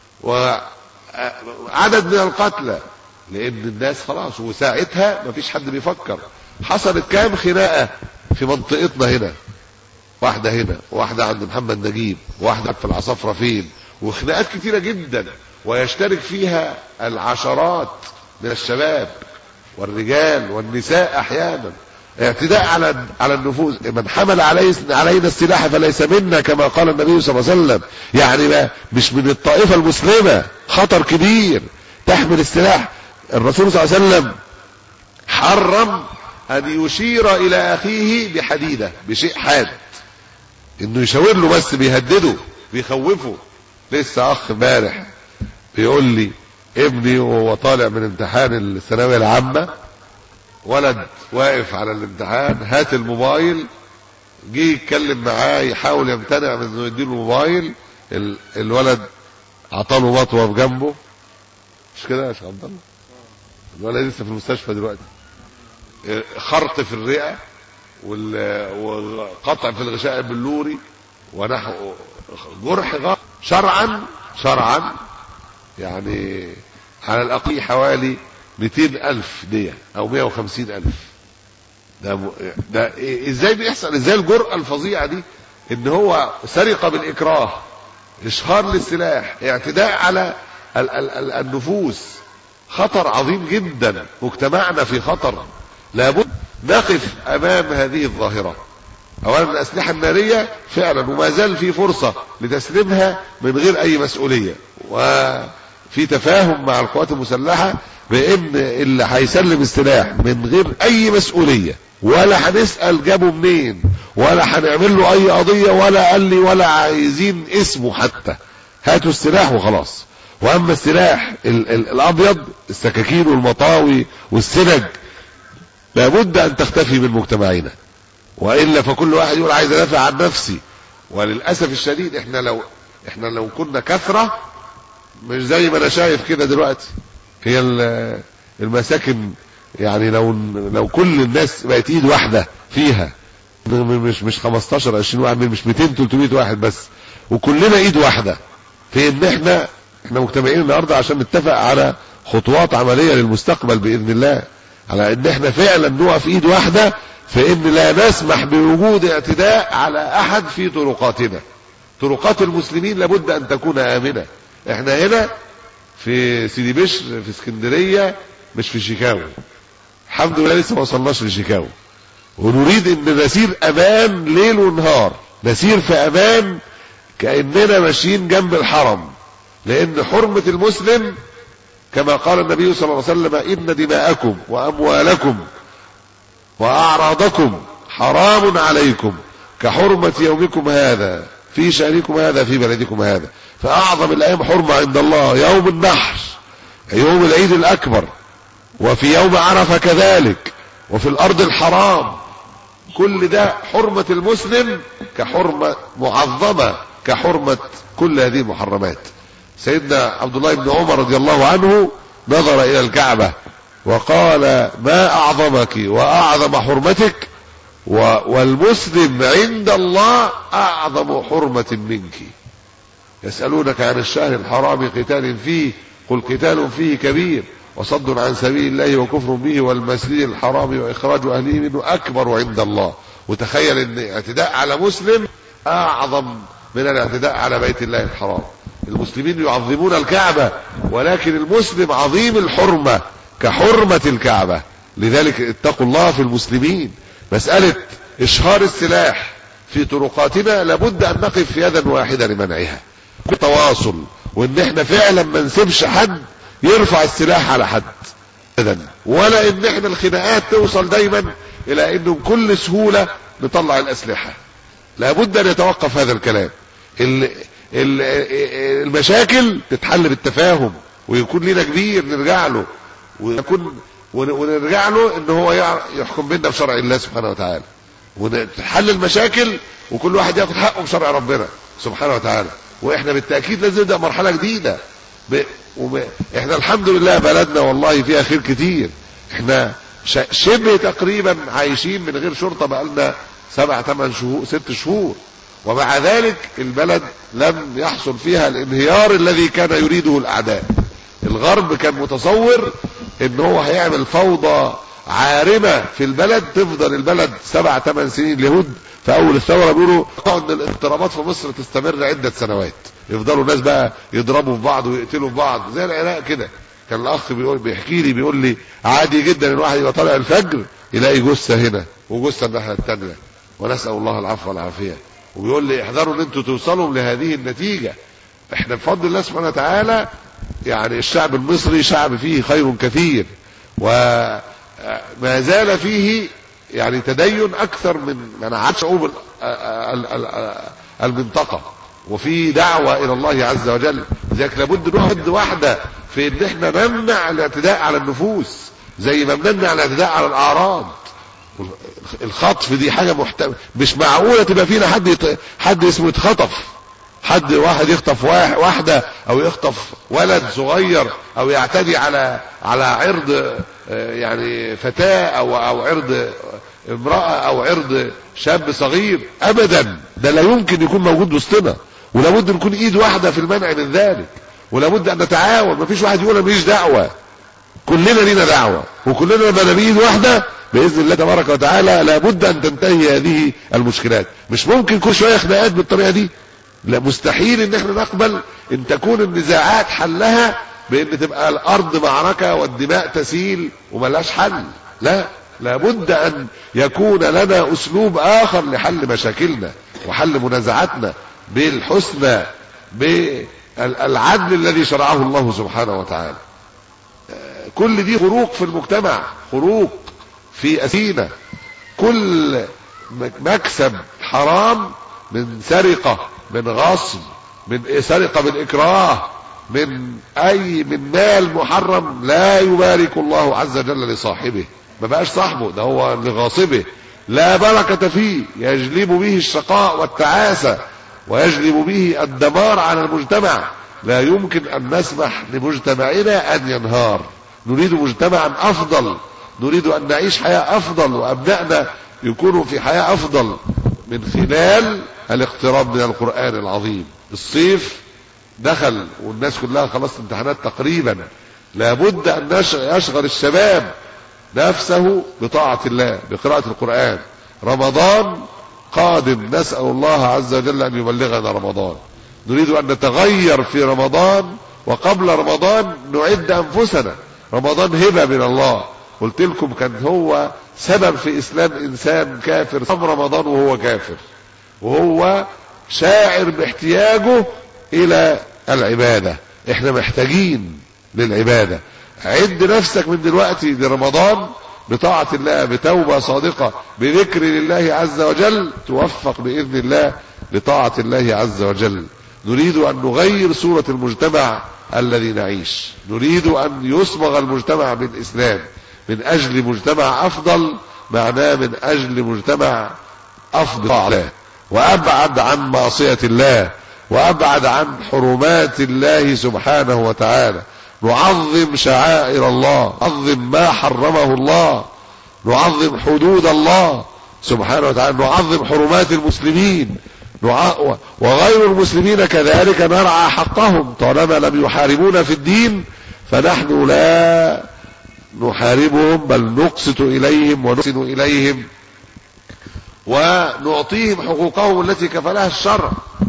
Speaker 5: وعدد من القتلى لان الناس خلاص وساعتها مفيش حد بيفكر حصلت كام خناقه في منطقتنا هنا واحده هنا واحده عند محمد نجيب واحده في العصافره فين وخناقات كتيره جدا ويشترك فيها العشرات من الشباب والرجال والنساء احيانا اعتداء على على النفوس من حمل علي علينا السلاح فليس منا كما قال النبي صلى الله عليه وسلم يعني ما مش من الطائفه المسلمه خطر كبير تحمل السلاح الرسول صلى الله عليه وسلم حرم ان يشير الى اخيه بحديده بشيء حاد انه يشاور له بس بيهدده بيخوفه لسه اخ امبارح بيقول لي ابني وهو طالع من امتحان الثانويه العامه ولد واقف على الامتحان هات الموبايل جه يتكلم معاه يحاول يمتنع من انه يديله الموبايل ال- الولد عطاله مطوه في جنبه مش كده يا شيخ عبد الله الولد لسه في المستشفى دلوقتي اه، خرط في الرئه وال- وقطع في الغشاء البلوري ونحو جرح غ- شرعا شرعا يعني على الأقل حوالي 200 ألف دية أو 150 ألف ده, م... ده إيه- ازاي بيحصل ازاي الجرأة الفظيعة دي ان هو سرقة بالإكراه إشهار للسلاح اعتداء على ال... ال... ال... النفوس خطر عظيم جدا مجتمعنا في خطر لابد نقف أمام هذه الظاهرة اولا الاسلحه الناريه فعلا وما زال في فرصه لتسليمها من غير اي مسؤوليه وفي تفاهم مع القوات المسلحه بان اللي هيسلم السلاح من غير اي مسؤوليه ولا هنسال جابه منين ولا هنعمل له اي قضيه ولا قال لي ولا عايزين اسمه حتى هاتوا السلاح وخلاص واما السلاح ال- ال- الابيض السكاكين والمطاوي والسنج لابد ان تختفي من مجتمعنا والا فكل واحد يقول عايز ادافع عن نفسي وللاسف الشديد احنا لو احنا لو كنا كثره مش زي ما انا شايف كده دلوقتي هي ال- المساكن يعني لو لو كل الناس بقت ايد واحده فيها مش مش 15 20 واحد مش 200 300 واحد بس وكلنا ايد واحده في ان احنا احنا مجتمعين النهارده عشان نتفق على خطوات عمليه للمستقبل باذن الله على ان احنا فعلا نقف ايد واحده في ان لا نسمح بوجود اعتداء على احد في طرقاتنا طرقات المسلمين لابد ان تكون امنه احنا هنا في سيدي بشر في اسكندريه مش في شيكاغو الحمد لله لسه ما وصلناش لشيكاغو ونريد ان نسير امان ليل ونهار نسير في امان كاننا ماشيين جنب الحرم لان حرمه المسلم كما قال النبي صلى الله عليه وسلم ان دماءكم واموالكم واعراضكم حرام عليكم كحرمه يومكم هذا في شأنكم هذا في بلدكم هذا فاعظم الايام حرمه عند الله يوم النحر يوم العيد الاكبر وفي يوم عرفه كذلك وفي الارض الحرام كل ده حرمه المسلم كحرمه معظمه كحرمه كل هذه المحرمات سيدنا عبد الله بن عمر رضي الله عنه نظر الى الكعبه وقال ما اعظمك واعظم حرمتك و- والمسلم عند الله اعظم حرمه منك يسالونك عن الشهر الحرام قتال فيه قل قتال فيه كبير وصد عن سبيل الله وكفر به والمسجد الحرام واخراج اهله منه اكبر عند الله وتخيل ان اعتداء على مسلم اعظم من الاعتداء على بيت الله الحرام المسلمين يعظمون الكعبه ولكن المسلم عظيم الحرمه كحرمه الكعبه لذلك اتقوا الله في المسلمين مساله اشهار السلاح في طرقاتنا لابد ان نقف يدا واحده لمنعها تواصل وان احنا فعلا ما نسيبش حد يرفع السلاح على حد ابدا ولا ان احنا الخناقات توصل دايما الى انه بكل سهوله نطلع الاسلحه لابد ان يتوقف هذا الكلام ال- ال- المشاكل تتحل بالتفاهم ويكون لنا كبير نرجع له ويكون ون- ونرجع له ان هو يع- يحكم بينا بشرع الله سبحانه وتعالى وتحل المشاكل وكل واحد ياخد حقه بشرع ربنا سبحانه وتعالى واحنا بالتاكيد لازم نبدا مرحله جديده ب... وب... احنا الحمد لله بلدنا والله فيها خير كتير احنا ش... شبه تقريبا عايشين من غير شرطه بقالنا سبع ثمان شهور ست شهور ومع ذلك البلد لم يحصل فيها الانهيار الذي كان يريده الاعداء الغرب كان متصور ان هو هيعمل فوضى عارمه في البلد تفضل البلد سبع ثمان سنين اليهود في اول الثوره بيقولوا ان الاضطرابات في مصر تستمر عده سنوات يفضلوا الناس بقى يضربوا في بعض ويقتلوا في بعض زي العراق كده كان الاخ بيقول بيحكي لي بيقول لي عادي جدا الواحد يبقى طالع الفجر يلاقي جثه هنا وجثه الناحيه الثانيه ونسال الله العفو والعافيه وبيقول لي احذروا ان انتوا توصلوا لهذه النتيجه احنا بفضل الله سبحانه وتعالى يعني الشعب المصري شعب فيه خير كثير وما زال فيه يعني تدين اكثر من منعات شعوب ال- ال- ال- المنطقه وفي دعوه الى الله عز وجل لذلك لابد نقعد واحده في ان احنا نمنع الاعتداء على النفوس زي ما بنمنع الاعتداء على الاعراض الخطف دي حاجه محتمل مش معقوله تبقى فينا حد يت... حد اسمه يتخطف حد واحد يخطف واحد واحده او يخطف ولد صغير او يعتدي على على عرض آه، يعني فتاه او او عرض امراه او عرض شاب صغير ابدا ده لا يمكن يكون موجود وسطنا ولابد نكون ايد واحده في المنع من ذلك ولابد ان نتعاون مفيش واحد يقول انا ماليش دعوه كلنا لينا دعوه وكلنا نبقى بايد واحده باذن الله تبارك وتعالى لابد ان تنتهي هذه المشكلات مش ممكن كل شويه خناقات بالطريقه دي لا مستحيل ان احنا نقبل ان تكون النزاعات حلها بان تبقى الارض معركه والدماء تسيل وملهاش حل لا لابد ان يكون لنا اسلوب اخر لحل مشاكلنا وحل منازعاتنا بالحسنى بالعدل الذي شرعه الله سبحانه وتعالى كل دي خروق في المجتمع خروق في أسينة كل مكسب حرام من سرقة من غصب من سرقة بالإكراه من أي من مال محرم لا يبارك الله عز وجل لصاحبه ما بقاش صاحبه ده هو لغاصبه لا بركة فيه يجلب به الشقاء والتعاسة ويجلب به الدمار على المجتمع لا يمكن أن نسمح لمجتمعنا أن ينهار نريد مجتمعا أفضل نريد أن نعيش حياة أفضل وأبنائنا يكونوا في حياة أفضل من خلال الاقتراب من القرآن العظيم الصيف دخل والناس كلها خلاص امتحانات تقريبا لابد أن يشغل الشباب نفسه بطاعة الله بقراءة القرآن رمضان قادم نسأل الله عز وجل أن يبلغنا رمضان نريد أن نتغير في رمضان وقبل رمضان نعد أنفسنا رمضان هبة من الله قلت لكم كان هو سبب في إسلام إنسان كافر صام رمضان وهو كافر وهو شاعر باحتياجه إلى العبادة احنا محتاجين للعبادة عد نفسك من دلوقتي لرمضان بطاعة الله بتوبة صادقة بذكر لله عز وجل توفق بإذن الله لطاعة الله عز وجل نريد أن نغير صورة المجتمع الذي نعيش نريد أن يصبغ المجتمع بالإسلام من أجل مجتمع أفضل معناه من أجل مجتمع أفضل الله وأبعد عن معصية الله وأبعد عن حرمات الله سبحانه وتعالى نعظم شعائر الله نعظم ما حرمه الله نعظم حدود الله سبحانه وتعالى نعظم حرمات المسلمين وغير المسلمين كذلك نرعى حقهم طالما لم يحاربونا في الدين فنحن لا نحاربهم بل نقسط إليهم ونحسن إليهم ونعطيهم حقوقهم التي كفلها الشرع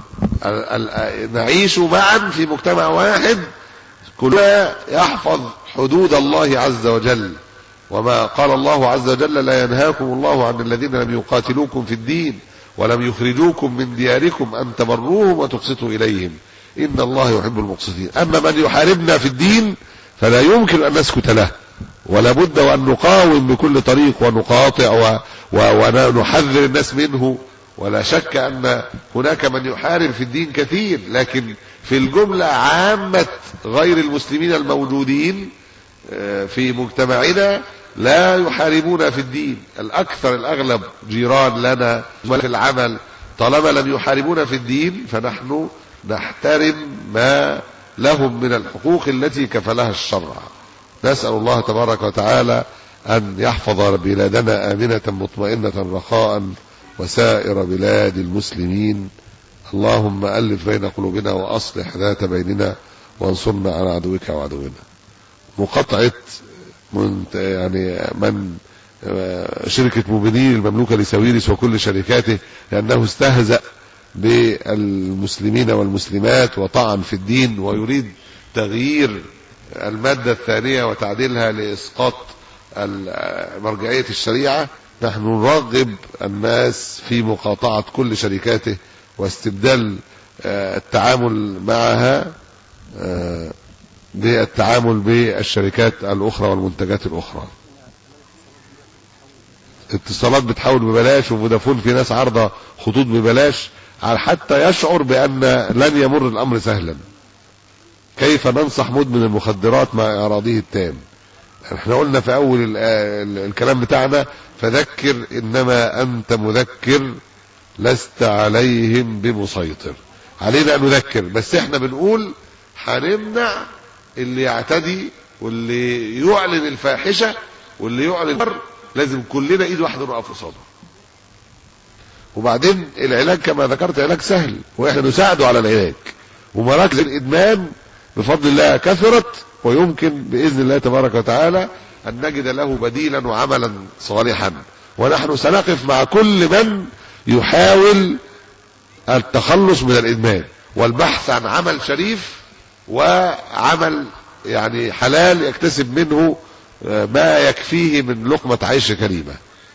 Speaker 5: نعيش معا في مجتمع واحد كلنا يحفظ حدود الله عز وجل وما قال الله عز وجل لا ينهاكم الله عن الذين لم يقاتلوكم في الدين ولم يخرجوكم من دياركم أن تبروهم وتقسطوا إليهم إن الله يحب المقسطين أما من يحاربنا في الدين فلا يمكن أن نسكت له ولا بد وأن نقاوم بكل طريق ونقاطع و... و... ونحذر الناس منه ولا شك أن هناك من يحارب في الدين كثير لكن في الجملة عامة غير المسلمين الموجودين في مجتمعنا لا يحاربون في الدين الأكثر الأغلب جيران لنا في العمل طالما لم يحاربون في الدين فنحن نحترم ما لهم من الحقوق التي كفلها الشرع نسأل الله تبارك وتعالى أن يحفظ بلادنا آمنة مطمئنة رخاء وسائر بلاد المسلمين اللهم ألف بين قلوبنا وأصلح ذات بيننا وانصرنا على عدوك وعدونا مقاطعة من يعني من شركة موبينيل المملوكة لساويرس وكل شركاته لأنه استهزأ بالمسلمين والمسلمات وطعن في الدين ويريد تغيير المادة الثانية وتعديلها لإسقاط مرجعية الشريعة نحن نرغب الناس في مقاطعة كل شركاته واستبدال التعامل معها بالتعامل بالشركات الأخرى والمنتجات الأخرى اتصالات بتحاول ببلاش وفودافون في ناس عارضة خطوط ببلاش حتى يشعر بأن لن يمر الأمر سهلا كيف ننصح مدمن المخدرات مع إعراضه التام احنا قلنا في اول ال- ال- الكلام بتاعنا فذكر انما انت مذكر لست عليهم بمسيطر علينا ان نذكر بس احنا بنقول هنمنع اللي يعتدي واللي يعلن الفاحشه واللي يعلن الشر لازم كلنا ايد واحده نقف قصاده وبعدين العلاج كما ذكرت علاج سهل واحنا نساعده على العلاج ومراكز الادمان بفضل الله كثرت ويمكن باذن الله تبارك وتعالى ان نجد له بديلا وعملا صالحا ونحن سنقف مع كل من يحاول التخلص من الادمان والبحث عن عمل شريف وعمل يعني حلال يكتسب منه آه، ما يكفيه من لقمة عيش كريمة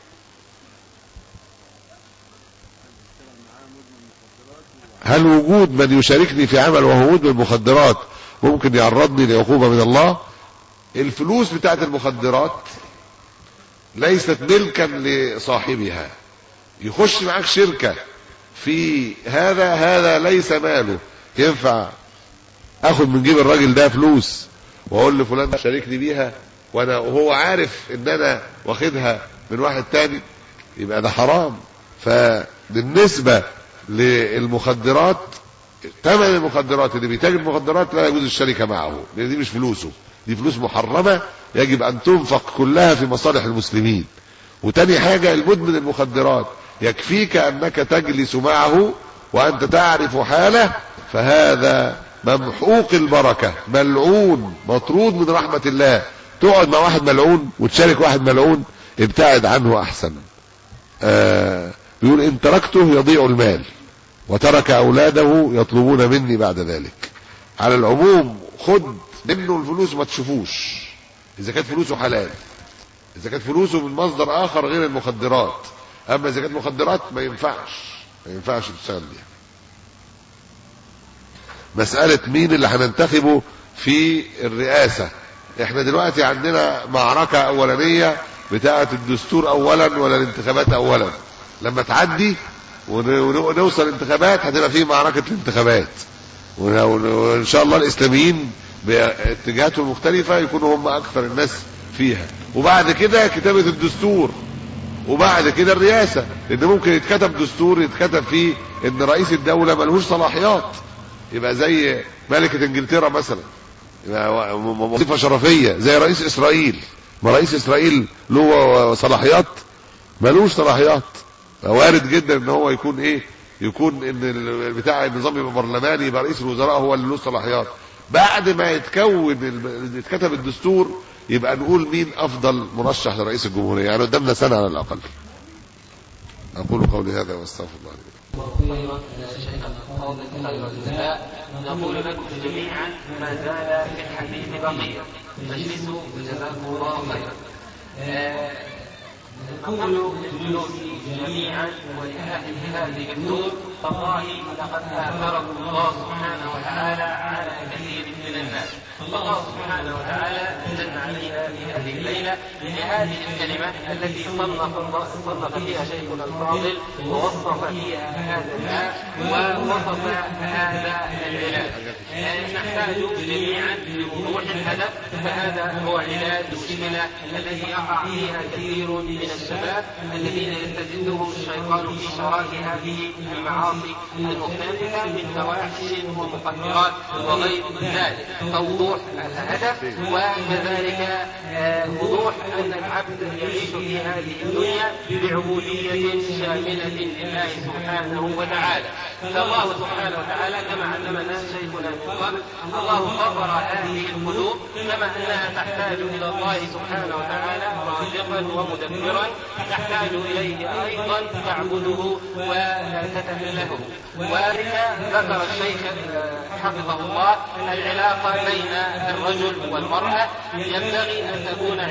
Speaker 5: هل وجود من يشاركني في عمل وهو مدمن مخدرات ممكن يعرضني لعقوبة من الله الفلوس بتاعت المخدرات ليست ملكا لصاحبها يخش معاك شركة في هذا هذا ليس ماله ينفع اخد من جيب الراجل ده فلوس واقول لفلان شاركني بيها وانا وهو عارف ان انا واخدها من واحد تاني يبقى ده حرام فبالنسبة للمخدرات ثمن المخدرات اللي بيتاجر المخدرات لا يجوز الشركة معه لان دي مش فلوسه دي فلوس محرمة يجب ان تنفق كلها في مصالح المسلمين وتاني حاجة المدمن المخدرات يكفيك انك تجلس معه وانت تعرف حاله فهذا ممحوق البركة ملعون مطرود من رحمة الله تقعد مع واحد ملعون وتشارك واحد ملعون ابتعد عنه احسن آه بيقول ان تركته يضيع المال وترك اولاده يطلبون مني بعد ذلك على العموم خد منه الفلوس ما تشوفوش اذا كانت فلوسه حلال اذا كانت فلوسه من مصدر اخر غير المخدرات اما اذا كانت مخدرات ما ينفعش ما ينفعش تشتغل بيها مسألة مين اللي هننتخبه في الرئاسة احنا دلوقتي عندنا معركة اولانية بتاعة الدستور اولا ولا الانتخابات اولا لما تعدي ون- ون- ونوصل انتخابات هتبقى في معركة الانتخابات ون- ون- وان شاء الله الاسلاميين باتجاهاتهم المختلفة يكونوا هم اكثر الناس فيها وبعد كده كتابة الدستور وبعد كده الرئاسة لان ممكن يتكتب دستور يتكتب فيه ان رئيس الدولة ملهوش صلاحيات يبقى زي ملكة انجلترا مثلا يبقى وظيفة شرفية زي رئيس اسرائيل ما رئيس اسرائيل له صلاحيات ملوش صلاحيات وارد جدا ان هو يكون ايه يكون ان ال- بتاع النظام يبقى برلماني يبقى رئيس الوزراء هو اللي له صلاحيات بعد ما يتكون ال- يتكتب الدستور يبقى نقول مين افضل مرشح لرئيس الجمهوريه يعني قدامنا سنه على الاقل اقول قولي هذا واستغفر الله لي ولكم.
Speaker 6: خيرا شيخنا فاضل خير الجزاء نقول لكم جميعا ما زال في الحديث بقيه فاجلسوا وجزاكم الله خيرا آه، نقول للجلوس جميعا ولأهل هذه الدور والله لقد آثركم الله سبحانه وتعالى على كثير من الناس الله سبحانه وتعالى من علينا في هذه الليلة بهذه الكلمة التي صنف الله صنف فيها شيخنا الفاضل ووصف فيها هذا الماء ووصف هذا العلاج آه، نحتاج جميعا لوضوح الهدف فهذا هو علاج المشكلة التي يقع فيها كثير من الشباب الذين يستزدهم الشيطان في شراك هذه المعاصي المختلفة من فواحش ومخدرات وغير ذلك فوضوح الهدف وكذلك آه، وضوح أن العبد يعيش في هذه الدنيا بعبودية شاملة لله سبحانه وتعالى فالله سبحانه وتعالى كما علمنا شيخنا من قبل الله فطر هذه القلوب كما انها تحتاج الى الله سبحانه وتعالى رازقا ومدبرا تحتاج اليه ايضا تعبده وتتأله وذلك ذكر الشيخ حفظه الله العلاقه بين الرجل والمراه ينبغي ان تكون علاقه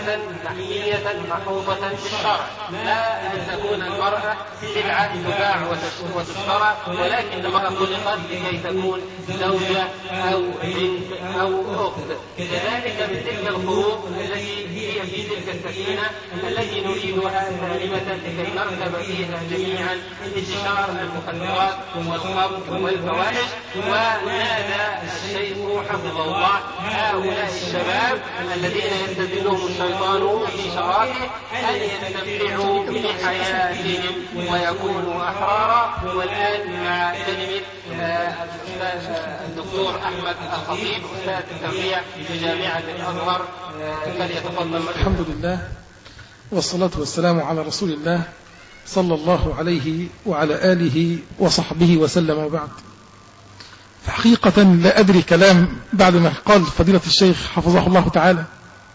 Speaker 6: ضرورة تحمية محفوظة بالشرع لا أن تكون المرأة سلعة تباع وتشترى ولكن المرأة خلقت لكي تكون زوجة أو بنت أو أخت كذلك من تلك الخروق التي هي في تلك السفينة التي نريدها سالمة لكي نركب فيها جميعا انتشار المخدرات والخمر والفواحش ونادى الشيخ حفظه الله هؤلاء الشباب الذين يستدلهم الشيطان في شرائه أن يستمتعوا بحياتهم ويكونوا أحرارا والآن مع كلمة الدكتور أحمد الخطيب أستاذ التربية في جامعة الأزهر فليتفضل
Speaker 7: الحمد لله والصلاة والسلام على رسول الله صلى الله عليه وعلى آله وصحبه وسلم وبعد فحقيقة لا أدري كلام بعد ما قال فضيلة الشيخ حفظه الله تعالى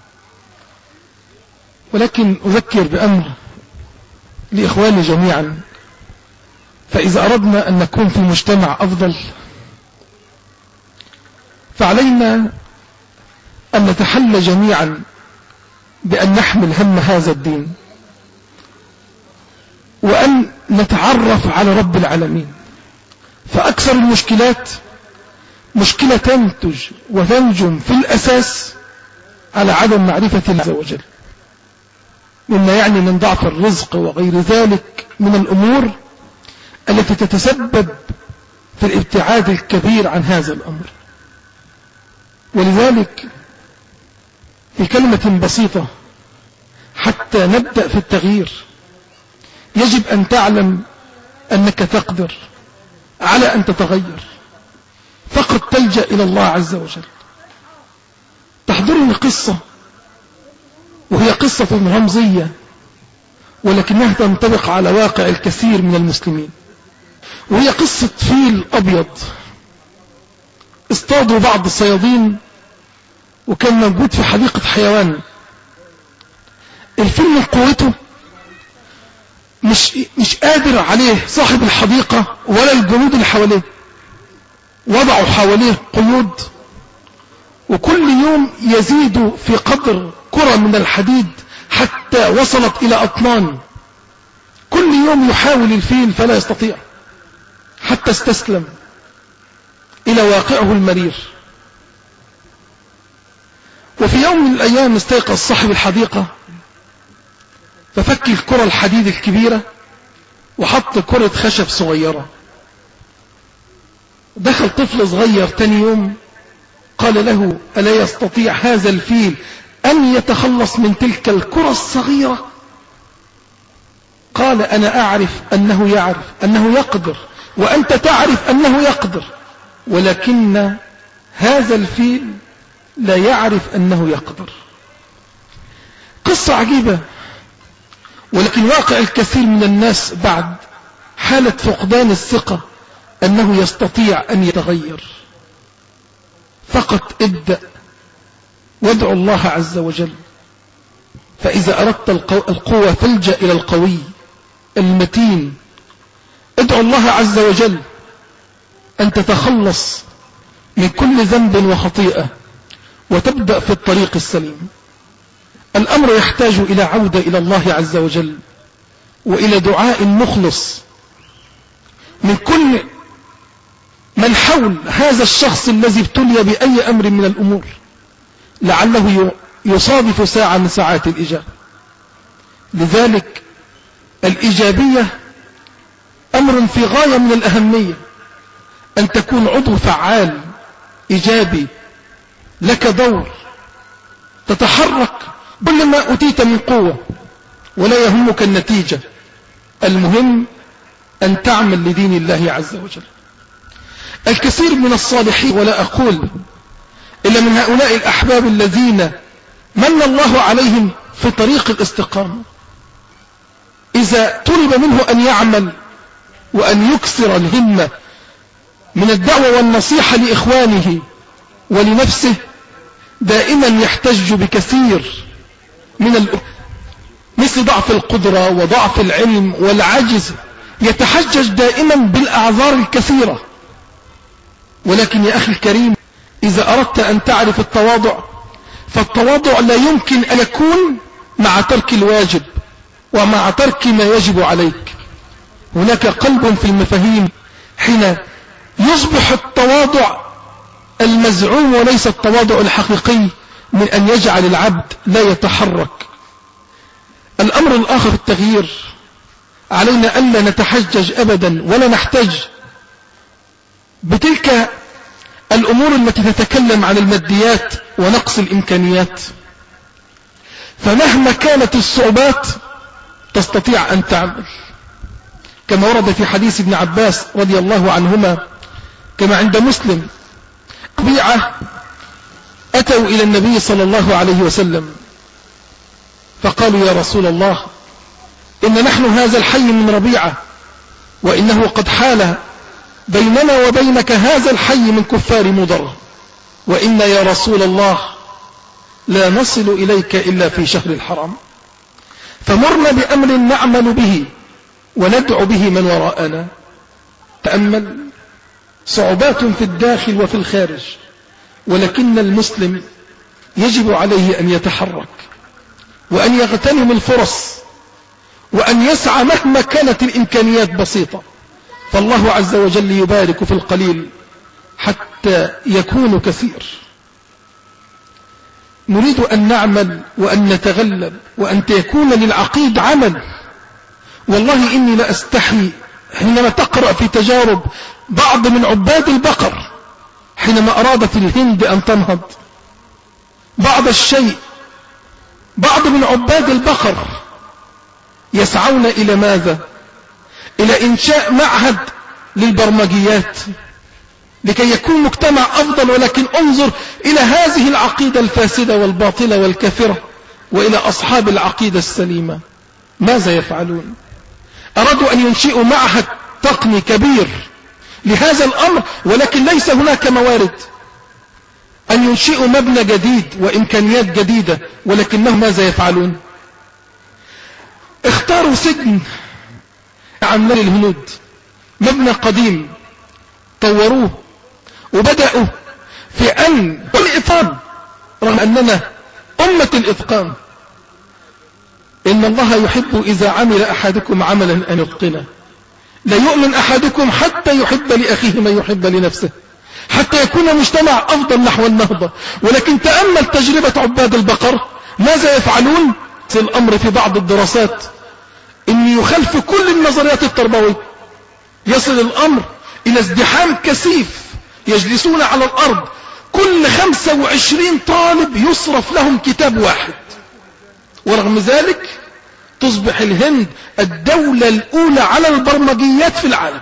Speaker 7: ولكن أذكر بأمر لإخواني جميعا فإذا أردنا أن نكون في مجتمع أفضل فعلينا أن نتحلى جميعا بأن نحمل هم هذا الدين وأن نتعرف على رب العالمين فأكثر المشكلات مشكلة تنتج وتنجم في الأساس على عدم معرفة الله عز وجل مما يعني من ضعف الرزق وغير ذلك من الأمور التي تتسبب في الابتعاد الكبير عن هذا الأمر ولذلك في كلمة بسيطة حتى نبدأ في التغيير يجب أن تعلم أنك تقدر على أن تتغير فقط تلجأ إلى الله عز وجل تحضرني قصة وهي قصة رمزية ولكنها تنطبق على واقع الكثير من المسلمين وهي قصة فيل أبيض اصطادوا بعض الصيادين وكان موجود في حديقة حيوان الفيل من قوته مش, مش قادر عليه صاحب الحديقة ولا الجنود اللي حواليه وضعوا حواليه قيود وكل يوم يزيد في قدر كرة من الحديد حتى وصلت إلى أطنان كل يوم يحاول الفيل فلا يستطيع حتى استسلم إلى واقعه المرير وفي يوم من الأيام استيقظ صاحب الحديقة ففك الكرة الحديد الكبيرة وحط كرة خشب صغيرة دخل طفل صغير تاني يوم قال له ألا يستطيع هذا الفيل أن يتخلص من تلك الكرة الصغيرة قال أنا أعرف أنه يعرف أنه يقدر وأنت تعرف أنه يقدر ولكن هذا الفيل لا يعرف أنه يقدر قصة عجيبة ولكن واقع الكثير من الناس بعد حالة فقدان الثقة أنه يستطيع أن يتغير فقط ابدأ وادعو الله عز وجل فإذا أردت القوة فالجأ إلى القوي المتين ادعو الله عز وجل أن تتخلص من كل ذنب وخطيئة وتبدأ في الطريق السليم الأمر يحتاج إلى عودة إلى الله عز وجل وإلى دعاء مخلص من كل من حول هذا الشخص الذي ابتلي بأي أمر من الأمور لعله يصادف ساعة من ساعات الإجابة لذلك الإيجابية أمر في غاية من الأهمية أن تكون عضو فعال إيجابي لك دور تتحرك كل ما أتيت من قوة ولا يهمك النتيجة المهم أن تعمل لدين الله عز وجل الكثير من الصالحين ولا أقول إلا من هؤلاء الأحباب الذين من الله عليهم في طريق الاستقامة إذا طلب منه أن يعمل وأن يكسر الهمة من الدعوة والنصيحة لإخوانه ولنفسه دائما يحتج بكثير من الأمور مثل ضعف القدرة وضعف العلم والعجز يتحجج دائما بالأعذار الكثيرة ولكن يا أخي الكريم إذا أردت أن تعرف التواضع فالتواضع لا يمكن أن يكون مع ترك الواجب ومع ترك ما يجب عليك هناك قلب في المفاهيم حين يصبح التواضع المزعوم وليس التواضع الحقيقي من أن يجعل العبد لا يتحرك الأمر الآخر في التغيير علينا ألا نتحجج أبدا ولا نحتج بتلك الأمور التي تتكلم عن الماديات ونقص الإمكانيات فمهما كانت الصعوبات تستطيع أن تعمل كما ورد في حديث ابن عباس رضي الله عنهما كما عند مسلم طبيعة أتوا إلى النبي صلى الله عليه وسلم فقالوا يا رسول الله إن نحن هذا الحي من ربيعة وإنه قد حال بيننا وبينك هذا الحي من كفار مضر وإن يا رسول الله لا نصل إليك إلا في شهر الحرام فمرنا بأمر نعمل به وندعو به من وراءنا تأمل صعوبات في الداخل وفي الخارج ولكن المسلم يجب عليه أن يتحرك وأن يغتنم الفرص وأن يسعى مهما كانت الإمكانيات بسيطة فالله عز وجل يبارك في القليل حتى يكون كثير نريد أن نعمل وأن نتغلب وأن يكون للعقيد عمل والله إني لأستحي حينما تقرأ في تجارب بعض من عباد البقر حينما أرادت الهند أن تنهض بعض الشيء بعض من عباد البقر يسعون إلى ماذا إلى إنشاء معهد للبرمجيات لكي يكون مجتمع أفضل ولكن انظر إلى هذه العقيدة الفاسدة والباطلة والكافرة وإلى أصحاب العقيدة السليمة ماذا يفعلون أرادوا أن ينشئوا معهد تقني كبير لهذا الأمر ولكن ليس هناك موارد أن ينشئوا مبنى جديد وإمكانيات جديدة ولكنهم ماذا يفعلون اختاروا سجن عمال الهنود مبنى قديم طوروه وبدأوا في أن الإتقان رغم أننا أمة الإتقان إن الله يحب إذا عمل أحدكم عملا أن يتقنه لا يؤمن أحدكم حتى يحب لأخيه ما يحب لنفسه حتى يكون مجتمع أفضل نحو النهضة ولكن تأمل تجربة عباد البقر ماذا يفعلون في الأمر في بعض الدراسات إن يخلف كل النظريات التربوية يصل الأمر إلى ازدحام كثيف يجلسون على الأرض كل 25 طالب يصرف لهم كتاب واحد ورغم ذلك تصبح الهند الدولة الأولى على البرمجيات في العالم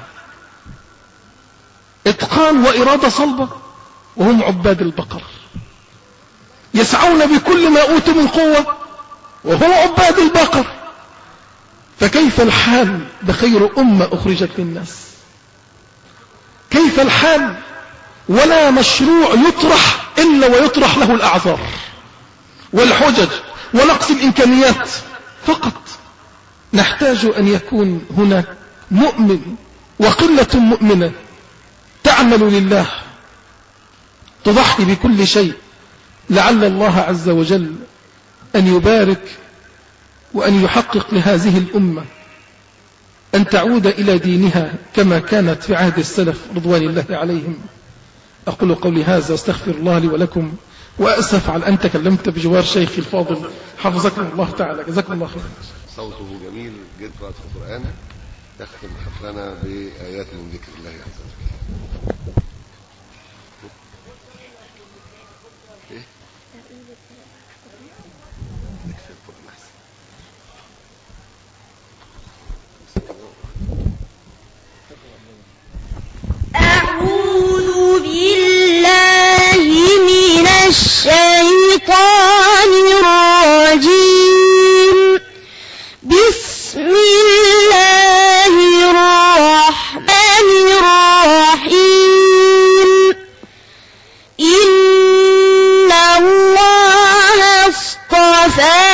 Speaker 7: إتقان وإرادة صلبة وهم عباد البقر يسعون بكل ما أوتوا من قوة وهم عباد البقر فكيف الحال بخير أمة أخرجت للناس كيف الحال ولا مشروع يطرح إلا ويطرح له الأعذار والحجج ونقص الإمكانيات فقط نحتاج أن يكون هناك مؤمن وقلة مؤمنة تعمل لله تضحي بكل شيء لعل الله عز وجل أن يبارك وأن يحقق لهذه الأمة أن تعود إلى دينها كما كانت في عهد السلف رضوان الله عليهم أقول قولي هذا واستغفر الله لي ولكم وأسف على أن تكلمت بجوار شيخي الفاضل حفظكم الله تعالى جزاكم الله خيرا
Speaker 5: صوته جميل جدا في القرآن يختم حفلنا بآيات من ذكر الله عز وجل إيه؟ نكفي القرآن أحسن.
Speaker 8: أعوذ بالله من الشيطان الرجيم بسم الله الرحمن الرحيم إن الله اصطفى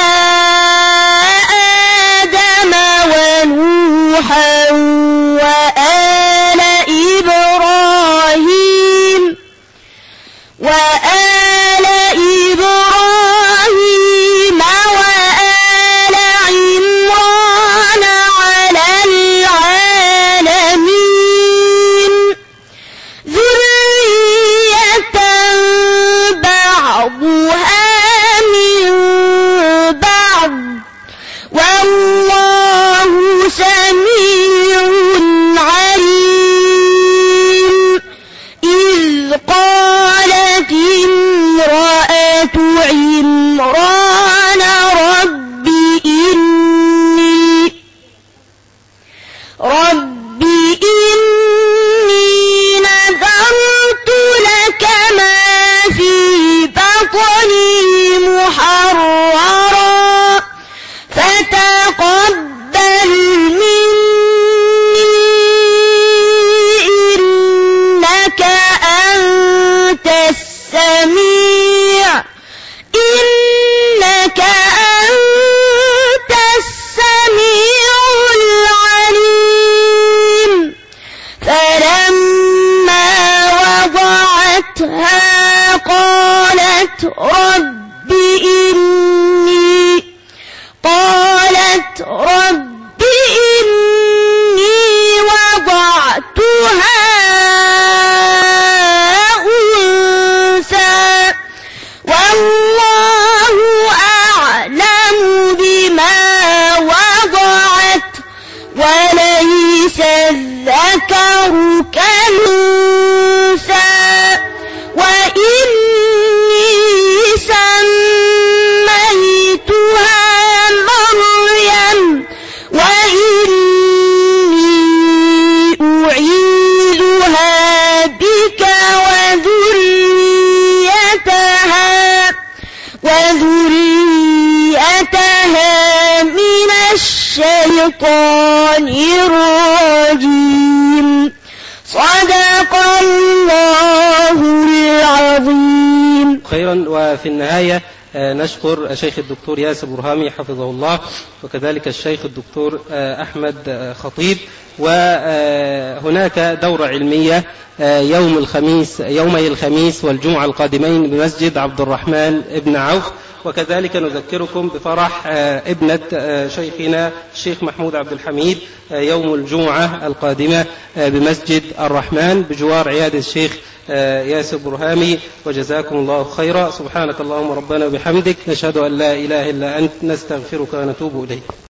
Speaker 8: آدم ونوحا وآل إبراهيم وآل إبراهيم الذكر كالأنثى وإني سميتها مريم وإني أعيذها بك وذريتها وذريتها من الشيطان الرجيم صدق الله العظيم
Speaker 3: خيرا وفي النهاية آه، نشكر الشيخ الدكتور ياسر برهامي حفظه الله وكذلك الشيخ الدكتور آه، أحمد آه، خطيب وهناك دورة علمية آه، يوم الخميس يومي الخميس والجمعة القادمين بمسجد عبد الرحمن بن عوف وكذلك نذكركم بفرح آه، ابنة آه، شيخنا الشيخ محمود عبد الحميد آه، يوم الجمعة القادمة آه، بمسجد الرحمن بجوار عيادة الشيخ آه، ياسر برهامي وجزاكم الله خيرا سبحانك اللهم ربنا وبحمدك نشهد أن لا إله إلا أنت نستغفرك ونتوب إليك